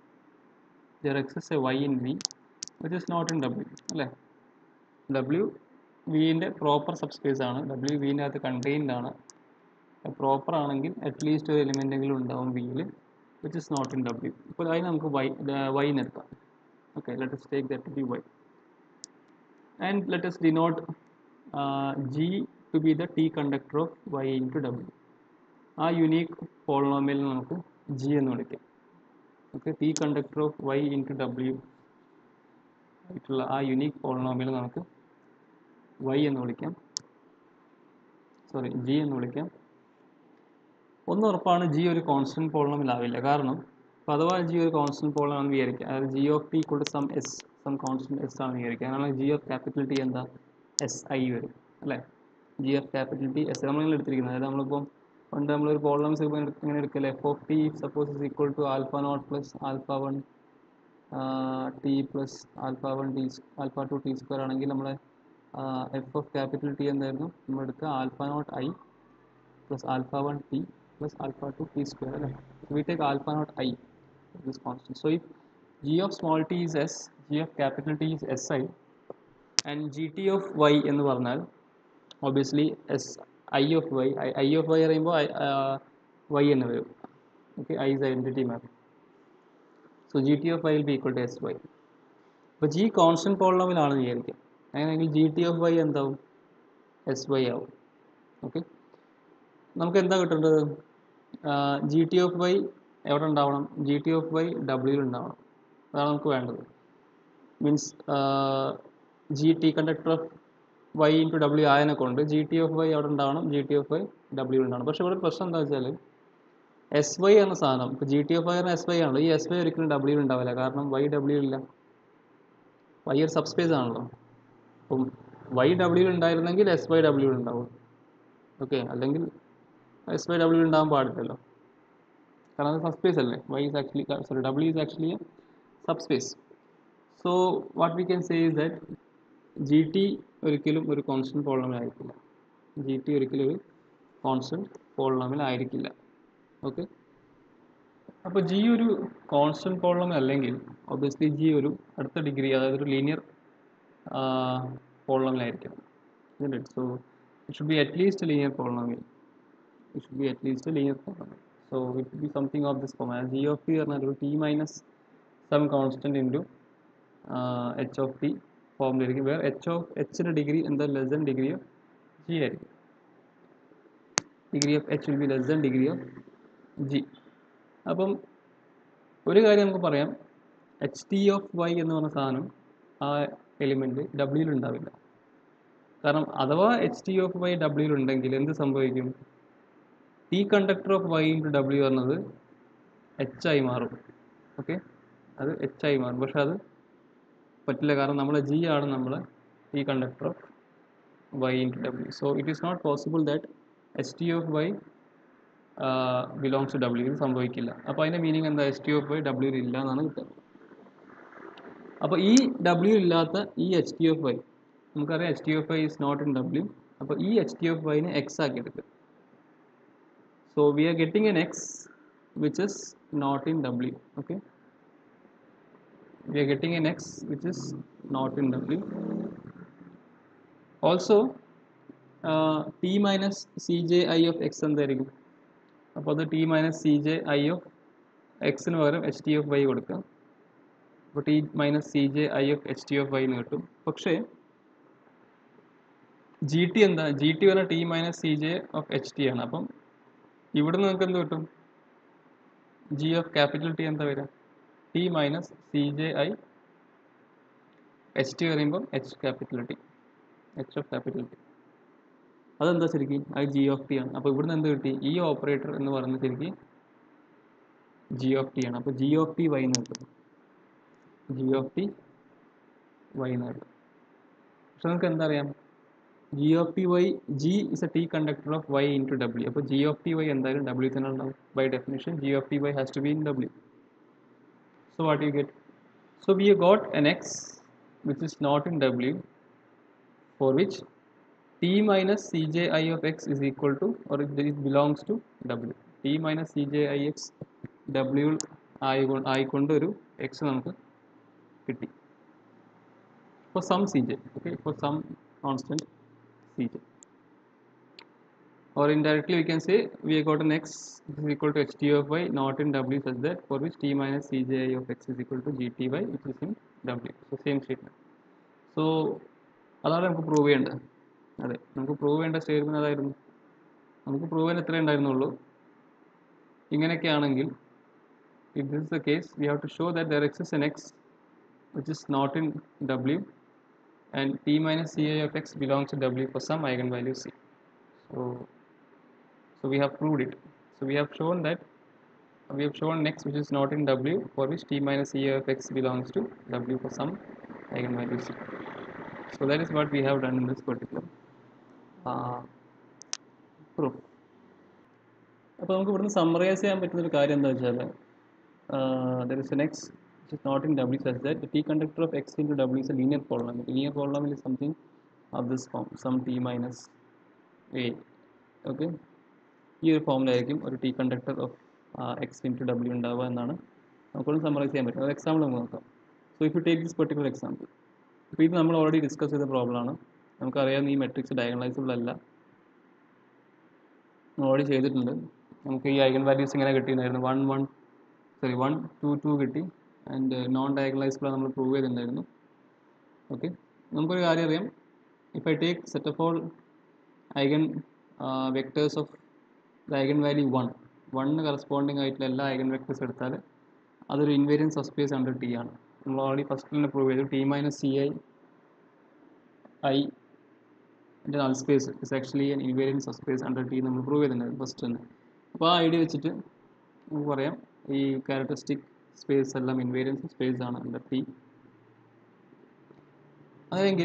there exists a Y in V which is not in W അല്ലേ ഡബ്ല്യു വിൻ്റെ പ്രോപ്പർ സബ്സ്പേസ് ആണ് ഡബ്ല്യു വിൻ്റെ അകത്ത് കണ്ടെയ്ൻഡ് ആണ് പ്രോപ്പർ ആണെങ്കിൽ അറ്റ്ലീസ്റ്റ് ഒരു എലിമെൻ്റ് എങ്കിലും ഉണ്ടാവും വിയിൽ which is not in W ഇപ്പോൾ അതിന് നമുക്ക് വൈ വൈ എടുക്കാം okay let us take that to be y and let us denote uh, g to be the t conductor of y into w ആ unique polynomial നമുക്ക് G എന്ന് വിളിക്കാം okay T conductor of Y into W ആയിട്ടുള്ള ആ unique polynomial നമുക്ക് Y എന്ന് വിളിക്കാം sorry G എന്ന് വിളിക്കാം ഒന്ന് ഉറപ്പാണ് ജി ഒരു കോൺസ്റ്റന്റ് പോളിനോമിയൽ ആവില്ല കാരണം അപ്പോൾ അഥവാ ജി ഒരു കോൺസ്റ്റന്റ് പോളാണെന്ന് വിചാരിക്കുക അതായത് G of T equal to some S some constant S ആണെന്ന് വിചാരിക്കുക അങ്ങനെയാണെങ്കിൽ ജി ഓഫ് ക്യാപിറ്റൽ ടി എന്താ എസ് ഐ വരും അല്ലേ G of capital T S നമ്മളിങ്ങനെ എടുത്തിരിക്കുന്നത് അതായത് നമ്മളിപ്പം പണ്ട് നമ്മളൊരു പോളംസ് ഇങ്ങനെ എടുക്കല്ലേ F of T suppose is equal to alpha naught plus alpha one T plus alpha one T alpha two T square ആണെങ്കിൽ നമ്മളെ എഫ് ഓഫ് ക്യാപിറ്റൽ ടി എന്തായിരുന്നു നമ്മൾ എടുക്കുക alpha naught I plus alpha one T plus alpha two T square അല്ലേ we take alpha naught I this constant. So if g of small t is s, g of capital T is si, and gt of y എന്ന് പറഞ്ഞാൽ obviously s i of y i, I of y പറയുമ്പോൾ y എന്ന് വരും okay i is identity map so gt of y will be equal to sy അപ്പോൾ g constant polynomial ആണെന്ന് വിചാരിക്കാം അങ്ങനെയെങ്കിൽ gt of y എന്താവും sy ആവും okay നമുക്ക് എന്താ കിട്ടേണ്ടത് ജി ടി ഓഫ് വൈ എവിടെ ഉണ്ടാവണം ജി ടി ഓഫ് വൈ ഡബ്ല്യൂയിൽ ഉണ്ടാവണം അതാണ് നമുക്ക് വേണ്ടത് means G T conductor of Y into W ആയതിനെ കൊണ്ട് ജി ടി ഓഫ് വൈ അവിടെ ഉണ്ടാവണം G T of Y W ഉണ്ടാവണം പക്ഷേ ഇവിടെ പ്രശ്നം എന്താ വെച്ചാൽ എസ് വൈ എന്ന സാധനം ഇപ്പോൾ G T of Y S Y ആണല്ലോ ഈ എസ് വൈ ഒരിക്കലും ഡബ്ല്യു ഉണ്ടാവില്ല കാരണം വൈ ഡബ്ല്യു ഇല്ല വൈ ഒരു സബ്സ്പേസ് ആണല്ലോ അപ്പം വൈ ഡബ്ല്യു ഉണ്ടായിരുന്നെങ്കിൽ എസ് വൈ ഡബ്ല്യു ഉണ്ടാവും ഓക്കെ അല്ലെങ്കിൽ എസ് വൈ ഡബ്ല്യു ഉണ്ടാകാൻ പാടില്ലല്ലോ കാരണം അത് സബ്സ്പേസ് അല്ലേ Y is actually sorry W is actually a subspace so what we can say is that G T ഒരിക്കലും ഒരു കോൺസ്റ്റൻറ്റ് പോളിനോമിയൽ ആയിരിക്കില്ല ജി ടി ഒരിക്കലും ഒരു കോൺസ്റ്റൻറ്റ് പോളിനോമിയൽ ആയിരിക്കില്ല ഓക്കെ അപ്പോൾ ജി ഒരു കോൺസ്റ്റൻറ്റ് പോളിനോമിയൽ അല്ലെങ്കിൽ ഒബ്വിയസ്ലി ജി ഒരു അടുത്ത ഡിഗ്രി അതായത് ഒരു ലീനിയർ പോളിനോമിയൽ ആയിരിക്കണം so it should be at least linear polynomial it should be at least a linear polynomial. So it will be something of this form as g of t പറഞ്ഞാൽ ഒരു t minus some constant into uh, h of t ഫോമിലിരിക്കും where h of h ന്റെ degree എന്താ less than degree of g ആയിരിക്കും degree of h will be less than degree of g അപ്പം ഒരു കാര്യം നമുക്ക് പറയാം എച്ച് ടി ഓഫ് വൈ എന്ന് പറഞ്ഞ സാധനം ആ എലിമെൻറ്റ് ഡബ്ല്യൂയിൽ ഉണ്ടാവില്ല കാരണം അഥവാ എച്ച് ടി ഓഫ് വൈ ഡബ്ല്യൂയിൽ ഉണ്ടെങ്കിൽ എന്ത് സംഭവിക്കും T conductor of Y into W പറഞ്ഞത് എച്ച് ആയി മാറും ഓക്കെ അത് എച്ച് ആയി മാറും പക്ഷെ അത് പറ്റില്ല കാരണം നമ്മളെ ജി ആണ് നമ്മളെ T conductor of Y into W so it is not possible that H T of Y belongs to W ഇത് സംഭവിക്കില്ല അപ്പോൾ അതിൻ്റെ മീനിങ് എന്താ H T of Y W ഇല്ല എന്നാണ് കിട്ടുക അപ്പോൾ ഈ ഡബ്ല്യു ഇല്ലാത്ത ഈ എച്ച് ടി ഓഫ് വൈ നമുക്കറിയാം H T of Y is not in W അപ്പോൾ ഈ എച്ച് ടി ഓഫ് വൈനെ എക്സ് ആക്കി എടുക്കുക so we are getting an x which is not in w okay we are getting an x which is not in w also uh, t minus cj i of x എന്തായിരിക്കും അപ്പോൾ അത് T minus C J I of എക്സിന് പകരം H T of Y കൊടുക്കാം അപ്പോൾ T minus C J I of H T of Y എന്ന് കിട്ടും പക്ഷേ ജി ടി എന്താ ജി ടി പറഞ്ഞാൽ T minus C J of H T ആണ് അപ്പം ഇവിടെ നിന്ന് നിങ്ങൾക്ക് എന്ത് കിട്ടും ജി ഓഫ് ക്യാപിറ്റൽ ടി എന്താ വരിക T minus C J I H T പറയുമ്പോൾ H capital T H of capital T അതെന്താ ശരിക്കും അത് ജി ഓഫ് ടി ആണ് അപ്പോൾ ഇവിടുന്ന് എന്ത് കിട്ടി ഈ ഓപ്പറേറ്റർ എന്ന് പറയുന്നത് ശരിക്കും ജി ഓഫ് ടി ആണ് അപ്പോൾ ജി ഓഫ് ടി വൈ എന്ന് കിട്ടും ജി ഓഫ് ടി വൈ എന്ന് കിട്ടും പക്ഷെ നമുക്ക് എന്താ അറിയാം G of T Y G is a T conductor of Y into W അപ്പോൾ ജി ഓഫ് ടി വൈ എന്തായാലും ഡബ്ല്യു തന്നെ ഉണ്ടാവും by definition G of T Y has to be in W so what you get so we got an X which is not in W for which T minus C J I of X is equal to or it belongs to W T minus C J I X W ആയിക്കൊണ്ട് ആയിക്കൊണ്ട് ഒരു X നമുക്ക് കിട്ടി for some Cj, okay, for some constant Cj. Or indirectly we can say we have got an x is equal to xt of y not in w such that for which t minus cji of x is equal to gty which is in w. So same statement. So അതാണ് നമുക്ക് prove ചെയ്യേണ്ടത് അതെ നമുക്ക് prove ചെയ്യേണ്ട statement അതായിരുന്നു നമുക്ക് prove ചെയ്യാൻ എത്ര ഉണ്ടായിരുന്നുള്ളൂ ഇങ്ങനെയൊക്കെ ആണെങ്കിൽ if this is the case we have to show that there exists an x which is not in w and t minus ci of x belongs to w for some eigenvalue c. So, so we have proved it. So we have shown that we have shown x which is not in w for which t minus ci of x belongs to w for some eigenvalue c. So that is what we have done in this particular uh, proof. അപ്പോൾ നമുക്ക് ഇവിടുന്ന് summarise ചെയ്യാൻ പറ്റുന്ന ഒരു കാര്യം എന്താ വെച്ചാൽ there is an X which is not in W such that the T conductor of x into W is a linear polynomial. Linear polynomial is something of this form, some T minus A. Okay. ഈ ഒരു ഫോമിലായിരിക്കും ഒരു T conductor of X into W ഉണ്ടാവുക എന്നാണ് നമുക്കൊന്ന് summarise ചെയ്യാൻ പറ്റും ഒരു എക്സാമ്പിൾ നമുക്ക് നോക്കാം so if you take this particular example അപ്പോൾ ഇത് നമ്മൾ ഓൾറെഡി ഡിസ്കസ് ചെയ്ത പ്രോബ്ലമാണ് നമുക്കറിയാം ഈ മെട്രിക്സ് ഡയഗണലൈസബിൾ അല്ല ഓൾറെഡി ചെയ്തിട്ടുണ്ട് നമുക്ക് ഈ ഐഗൺ വാല്യൂസ് ഇങ്ങനെ കിട്ടിയിട്ടുണ്ടായിരുന്നു one one sorry one two two കിട്ടി ആൻഡ് നോൺ ഡയഗണലൈസബിൾ നമ്മൾ പ്രൂവ് ചെയ്തിട്ടുണ്ടായിരുന്നു ഓക്കെ നമുക്കൊരു കാര്യം അറിയാം if I take set of all eigenvectors of the eigenvalue one വണ്ണിന് കറസ്പോണ്ടിങ് ആയിട്ടുള്ള എല്ലാ ഐഗൺ വെക്ടേഴ്സ് എടുത്താൽ അതൊരു ഇൻവേരിയൻ സബ്സ്പേസ് അണ്ടർ ടി ആണ് നമ്മൾ ഓൾറെഡി ഫസ്റ്റ് തന്നെ പ്രൂവ് ചെയ്തു T minus C I I എൻ്റെ null space is actually an invariant subspace under T നമ്മൾ പ്രൂവ് ചെയ്തിട്ടുണ്ടായിരുന്നു ഫസ്റ്റ് തന്നെ അപ്പോൾ ആ ഐഡിയ വെച്ചിട്ട് നമുക്ക് പറയാം ഈ ക്യാരക്ടറിസ്റ്റിക് സ്പേസ് എല്ലാം ഇൻവേരിയൻസ് സ്പേസ് ആണ് അണ്ടർ ടി അതെങ്കിൽ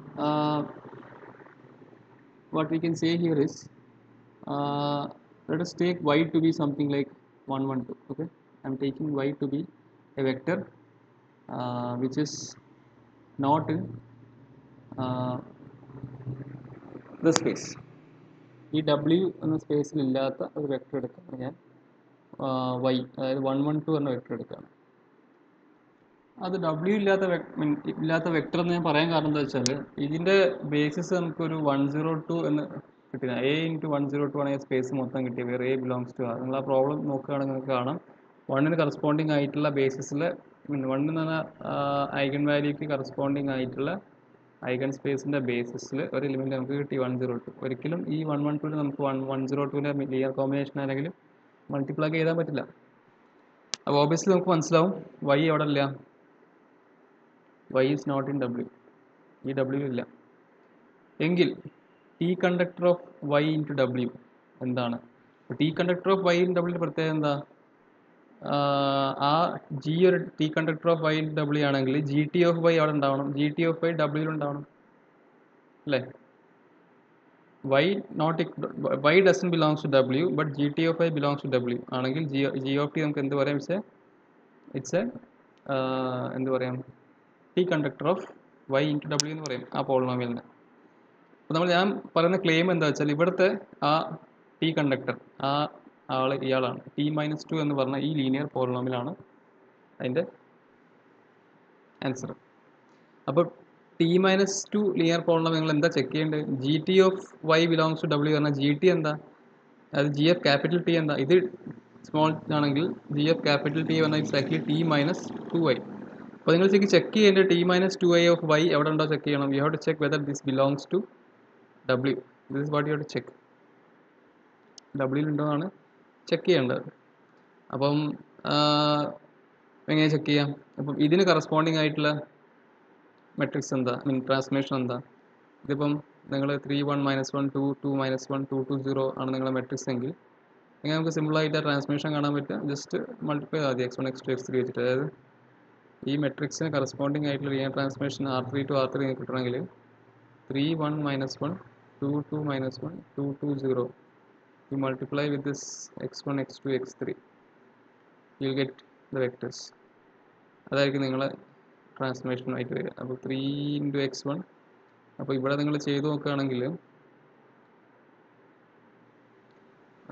what we can say here is uh, let us take y to be something like 112 okay i'm taking y to be a vector uh, which is not in uh, the space ഈ W എന്ന സ്പേസിൽ ഇല്ലാത്ത ഒരു vector എടുക്കുകയാണ് ഞാൻ Y അതായത് one one two എന്ന vector എടുക്കുകയാണ് അത് ഡബ്ല്യു ഇല്ലാത്ത vec- mean, ഇല്ലാത്ത വെക്ടർ എന്ന് ഞാൻ പറയാൻ കാരണം എന്താ വെച്ചാൽ ഇതിന്റെ ബേസിസ് നമുക്കൊരു വൺ സീറോ ടു എന്ന് കിട്ടിയ A into one zero two ആണ് സ്പേസ് മൊത്തം കിട്ടിയത് വേറെ എ ബിലോങ്സ് ടു നിങ്ങൾ ആ പ്രോബ്ലം നോക്കുകയാണെങ്കിൽ നിങ്ങൾക്ക് കാണാം വണ്ണിന് കറസ്പോണ്ടിങ് ആയിട്ടുള്ള ബേസിസിൽ വണ്ണിൽ നിന്ന് ഐഗൺ വാല്യൂക്ക് കറസ്പോണ്ടിങ് ആയിട്ടുള്ള ഐഗൺ സ്പേസിന്റെ ബേസിസിൽ ഒരു എലിമെന്റ് നമുക്ക് കിട്ടി വൺ സീറോ ടു ഒരിക്കലും ഈ വൺ വൺ ടുവിൽ നമുക്ക് വൺ വൺ സീറോ ടുവിൻ്റെ ലിയർ കോമ്പിനേഷൻ ആണെങ്കിൽ മൾട്ടിപ്ലൈ ചെയ്താൻ പറ്റില്ല അപ്പോൾ ഓബിയസ്ലി നമുക്ക് മനസ്സിലാവും വൈ എവിടെ ഇല്ല y is not in w ഈ w ഇല്ല എങ്കിൽ T conductor of y into w എന്താണ് T conductor of y in w പ്രത്യേകത എന്താ ആഹ് ആ ജി ഒരു T conductor of y in w ആണെങ്കിൽ ജി ടി ഓഫ് y അവിടെ ഉണ്ടാവണം G T of y w ഉണ്ടാവണം അല്ലേ y not y doesn't belongs to w but G T of y belongs to w ആണെങ്കിൽ G G of T നമുക്ക് എന്ത് പറയാം വെച്ചാൽ ഇറ്റ്സ് എ എന്ത് പറയാം T conductor of Y into W എന്ന് പറയും ആ പോളിനോമിയലിന് അപ്പോൾ നമ്മൾ ഞാൻ പറയുന്ന ക്ലെയിം എന്താ വെച്ചാൽ ഇവിടുത്തെ ആ ടി കണ്ടക്ടർ ആ ആൾ ഇയാളാണ് ടി മൈനസ് ടു എന്ന് പറഞ്ഞ ഈ ലീനിയർ പോളിനോമിയലാണ് അതിൻ്റെ ആൻസർ അപ്പോൾ T minus two linear polynomial നിങ്ങൾ എന്താ ചെക്ക് ചെയ്യേണ്ടത് G T of Y belongs to W പറഞ്ഞാൽ ജി ടി എന്താ അത് ജി എഫ് ക്യാപിറ്റൽ ടി എന്താ ഇത് സ്മോൾ ആണെങ്കിൽ ജി എഫ് ക്യാപിറ്റൽ ടി പറഞ്ഞാൽ exactly T minus two Y അപ്പോൾ നിങ്ങൾ ശരിക്കും ചെക്ക് ചെയ്യേണ്ടത് T minus two I of Y എവിടെ ഉണ്ടോ ചെക്ക് ചെയ്യണം you have to check whether this belongs to W this is what you to check W ഉണ്ടോ എന്നാണ് ചെക്ക് ചെയ്യേണ്ടത് അപ്പം ആഹ്, എങ്ങനെ ചെക്ക് ചെയ്യാം അപ്പം ഇതിന് കറസ്പോണ്ടിങ് ആയിട്ടുള്ള മെട്രിക്സ് എന്താ മീൻ ട്രാൻസ്ലേഷൻ എന്താ ഇതിപ്പം നിങ്ങൾ three one minus one two two minus one two two zero ആണ് നിങ്ങളുടെ മെട്രിക്സ് എങ്കിൽ എങ്ങനെ നമുക്ക് സിമ്പിളായിട്ട് ട്രാൻസ്മിഷൻ കാണാൻ പറ്റുക ജസ്റ്റ് മൾട്ടിപ്ലൈ ചെയ്താൽ മതി X one X two X three വെച്ചിട്ട് അതായത് ഈ മെട്രിക്സിന് കറസ്പോണ്ടിങ് ആയിട്ടുള്ള real transmission R three to R three കിട്ടണമെങ്കിൽ three one minus one two two minus one two two zero you multiply with this X one X two X three you get the vectors അതായിരിക്കും നിങ്ങളെ ട്രാൻസ്ഫോർമേഷനായിട്ട് വരിക അപ്പോൾ three into X one അപ്പോൾ ഇവിടെ നിങ്ങൾ ചെയ്ത് നോക്കുകയാണെങ്കിൽ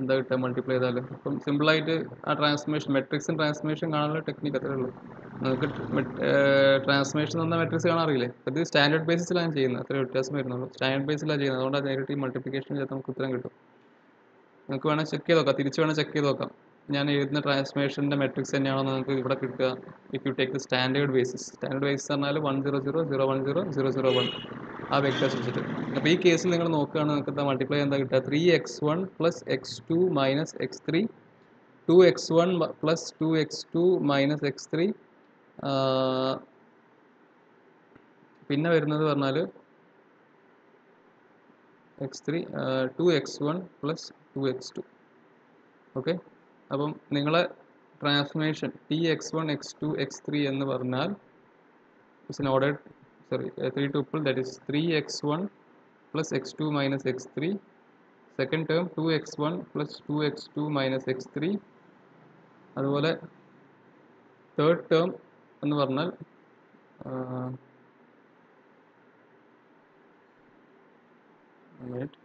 എന്താ കിട്ടുക മൾട്ടിപ്ലൈ ചെയ്താൽ അപ്പം സിമ്പിളായിട്ട് ആ ട്രാൻസ്ഫോർമേഷൻ മെട്രിക്സും ട്രാൻസ്ഫോർമേഷൻ കാണാനുള്ള ടെക്നിക്ക് അത്രേ ഉള്ളൂ നമുക്ക് ട്രാൻസ്ഫോർമേഷൻ എന്ന മെട്രിക്സ് കാണാൻ അറിയില്ലേ അപ്പോൾ ഇത് സ്റ്റാൻഡേർഡ് ബേസിസിലാണ് ചെയ്യുന്നത് അത്രേ വ്യത്യാസം വരുന്നുള്ളൂ സ്റ്റാൻഡേർഡ് ബേസിലാണ് ചെയ്യുന്നത് അതുകൊണ്ടാണ് നേരിട്ട് ഈ മൾട്ടിപ്ലിക്കേഷൻ ചെയ്താൽ നമുക്ക് ഉത്തരം കിട്ടും നമുക്ക് വേണേൽ ചെക്ക് ചെയ്ത് നോക്കാം തിരിച്ച് വേണേൽ ചെക്ക് ചെയ്ത് നോക്കാം ഞാൻ എഴുതുന്ന ട്രാൻസ്ഫോർമേഷൻ്റെ മെട്രിക്സ് തന്നെയാണോ നമുക്ക് ഇവിടെ കിട്ടുക if you take the standard basis standard basis പറഞ്ഞാൽ one zero zero zero one zero zero zero one ആ വെക്ടേഴ്സ് വെച്ചിട്ട് അപ്പോൾ ഈ കേസിൽ നിങ്ങൾ നോക്കുകയാണ് നിങ്ങൾക്ക് എന്താ മൾട്ടിപ്ലൈ എന്താ കിട്ടുക three x one plus x two minus x three two x one plus two x two minus x three പിന്നെ വരുന്നത് പറഞ്ഞാൽ x three two x one plus two x two okay അപ്പം നിങ്ങളെ transformation T x one X two X three എന്ന് പറഞ്ഞാൽ is in order sorry three tuple that is three x one plus x two minus x three second term two x one plus two x two minus x three അതുപോലെ third term എന്ന് പറഞ്ഞാൽ minute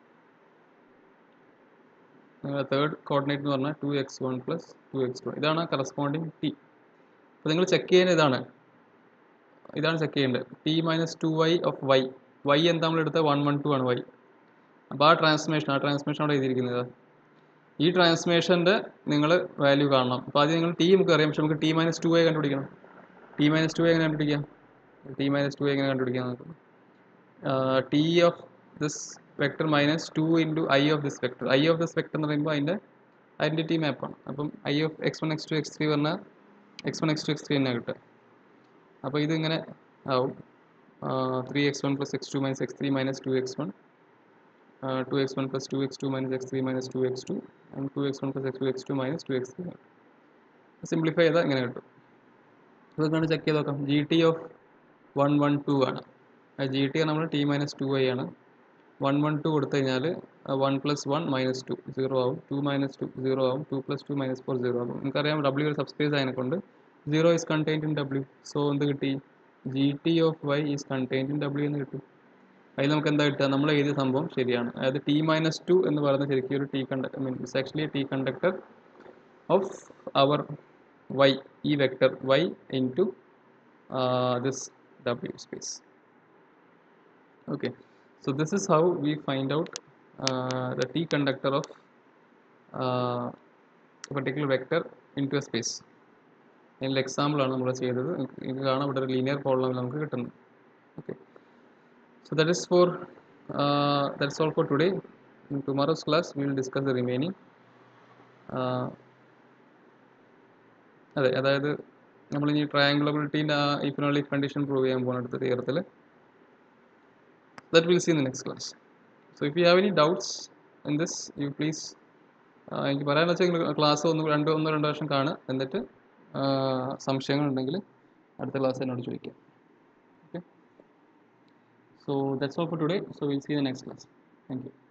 നിങ്ങളുടെ third coordinate എന്ന് പറഞ്ഞാൽ two x one plus two x two ഇതാണ് corresponding T അപ്പോൾ നിങ്ങൾ check ചെയ്യുന്നത് ഇതാണ് ഇതാണ് ചെക്ക് ചെയ്യേണ്ടത് T minus two y of y y എന്താ നമ്മൾ എടുത്തത് വൺ വൺ ടു ആണ് വൈ അപ്പോൾ ആ ട്രാൻസ്ഫോർമേഷൻ ആ ട്രാൻസ്ഫോർമേഷൻ അവിടെ എഴുതിയിരിക്കുന്നത് ഈ ട്രാൻസ്ഫോർമേഷൻ്റെ നിങ്ങൾ വാല്യൂ കാണണം അപ്പോൾ ആദ്യം നിങ്ങൾ ടി നമുക്ക് അറിയാം പക്ഷെ നമുക്ക് ടി മൈനസ് ടു വൈ കണ്ടുപിടിക്കണം ടി മൈനസ് ടു വൈ എങ്ങനെ കണ്ടുപിടിക്കാം ടി മൈനസ് ടു വൈ എങ്ങനെ കണ്ടുപിടിക്കാം നമുക്ക് T of this vector minus two into I of this vector I of this vector എന്ന് പറയുമ്പോൾ അതിൻ്റെ ഐഡൻറ്റിറ്റി മാപ്പാണ് അപ്പം I of x one X two X three പറഞ്ഞാൽ x one X two X three തന്നെ കിട്ടുക അപ്പോൾ ഇതിങ്ങനെ ആവും three x one plus x two minus x three minus two x one two x one plus two x two minus x three minus two x two and two x one plus x two x two minus two X three simplify ചെയ്താൽ ഇങ്ങനെ കിട്ടും ഇതൊക്കെയാണ് check ചെയ്ത് നോക്കാം G T of one one two ആണ് G T നമ്മൾ T minus two I ആണ് one one two കൊടുത്തു കഴിഞ്ഞാൽ one plus one minus two zero ആവും ടു മൈനസ് ടു സീറോ ആവും two plus two minus four zero ആവും നമുക്കറിയാം W ഒരു സബ്സ്പേസ് അതിനെ കൊണ്ട് zero is contained in W so എന്ത് കിട്ടി G T of Y is contained in W എന്ന് കിട്ടും അതിൽ നമുക്ക് എന്താ കിട്ടുക നമ്മൾ എഴുതിയ സംഭവം ശരിയാണ് അതായത് ടി മൈനസ് ടു എന്ന് പറയുന്നത് ശരിക്കും ഒരു T conductor mean it's actually T conductor of our y ഈ vector y into this W space okay so this is how we find out uh, the t conductor of uh, a particular vector into a space ഇതിൽ example ആണ് നമ്മൾ ചെയ്തത് ഇത് കാണാം ഇവിടെ ഒരു linear problem നമുക്ക് കിട്ടുന്നത് okay so that is for that's all for today in tomorrow's class we will discuss the remaining അതെ അതായത് നമ്മൾ ഇനി ട്രയാങ്കുലബിലിറ്റീൻ്റെ ആ ഇഫിനോളിക് കണ്ടീഷൻ പ്രൂവ് ചെയ്യാൻ പോകുന്ന അടുത്ത തീരത്തിൽ that we'll see in the next class. So if you have any doubts in this, you please എനിക്ക് പറയാമെന്ന് വെച്ചാൽ നിങ്ങൾ ക്ലാസ് ഒന്ന് രണ്ട് ഒന്ന് രണ്ട് വർഷം കാണുക എന്നിട്ട് സംശയങ്ങളുണ്ടെങ്കിൽ അടുത്ത ക്ലാസ് എന്നോട് ചോദിക്കാം okay so that's all for today so will see the next class thank U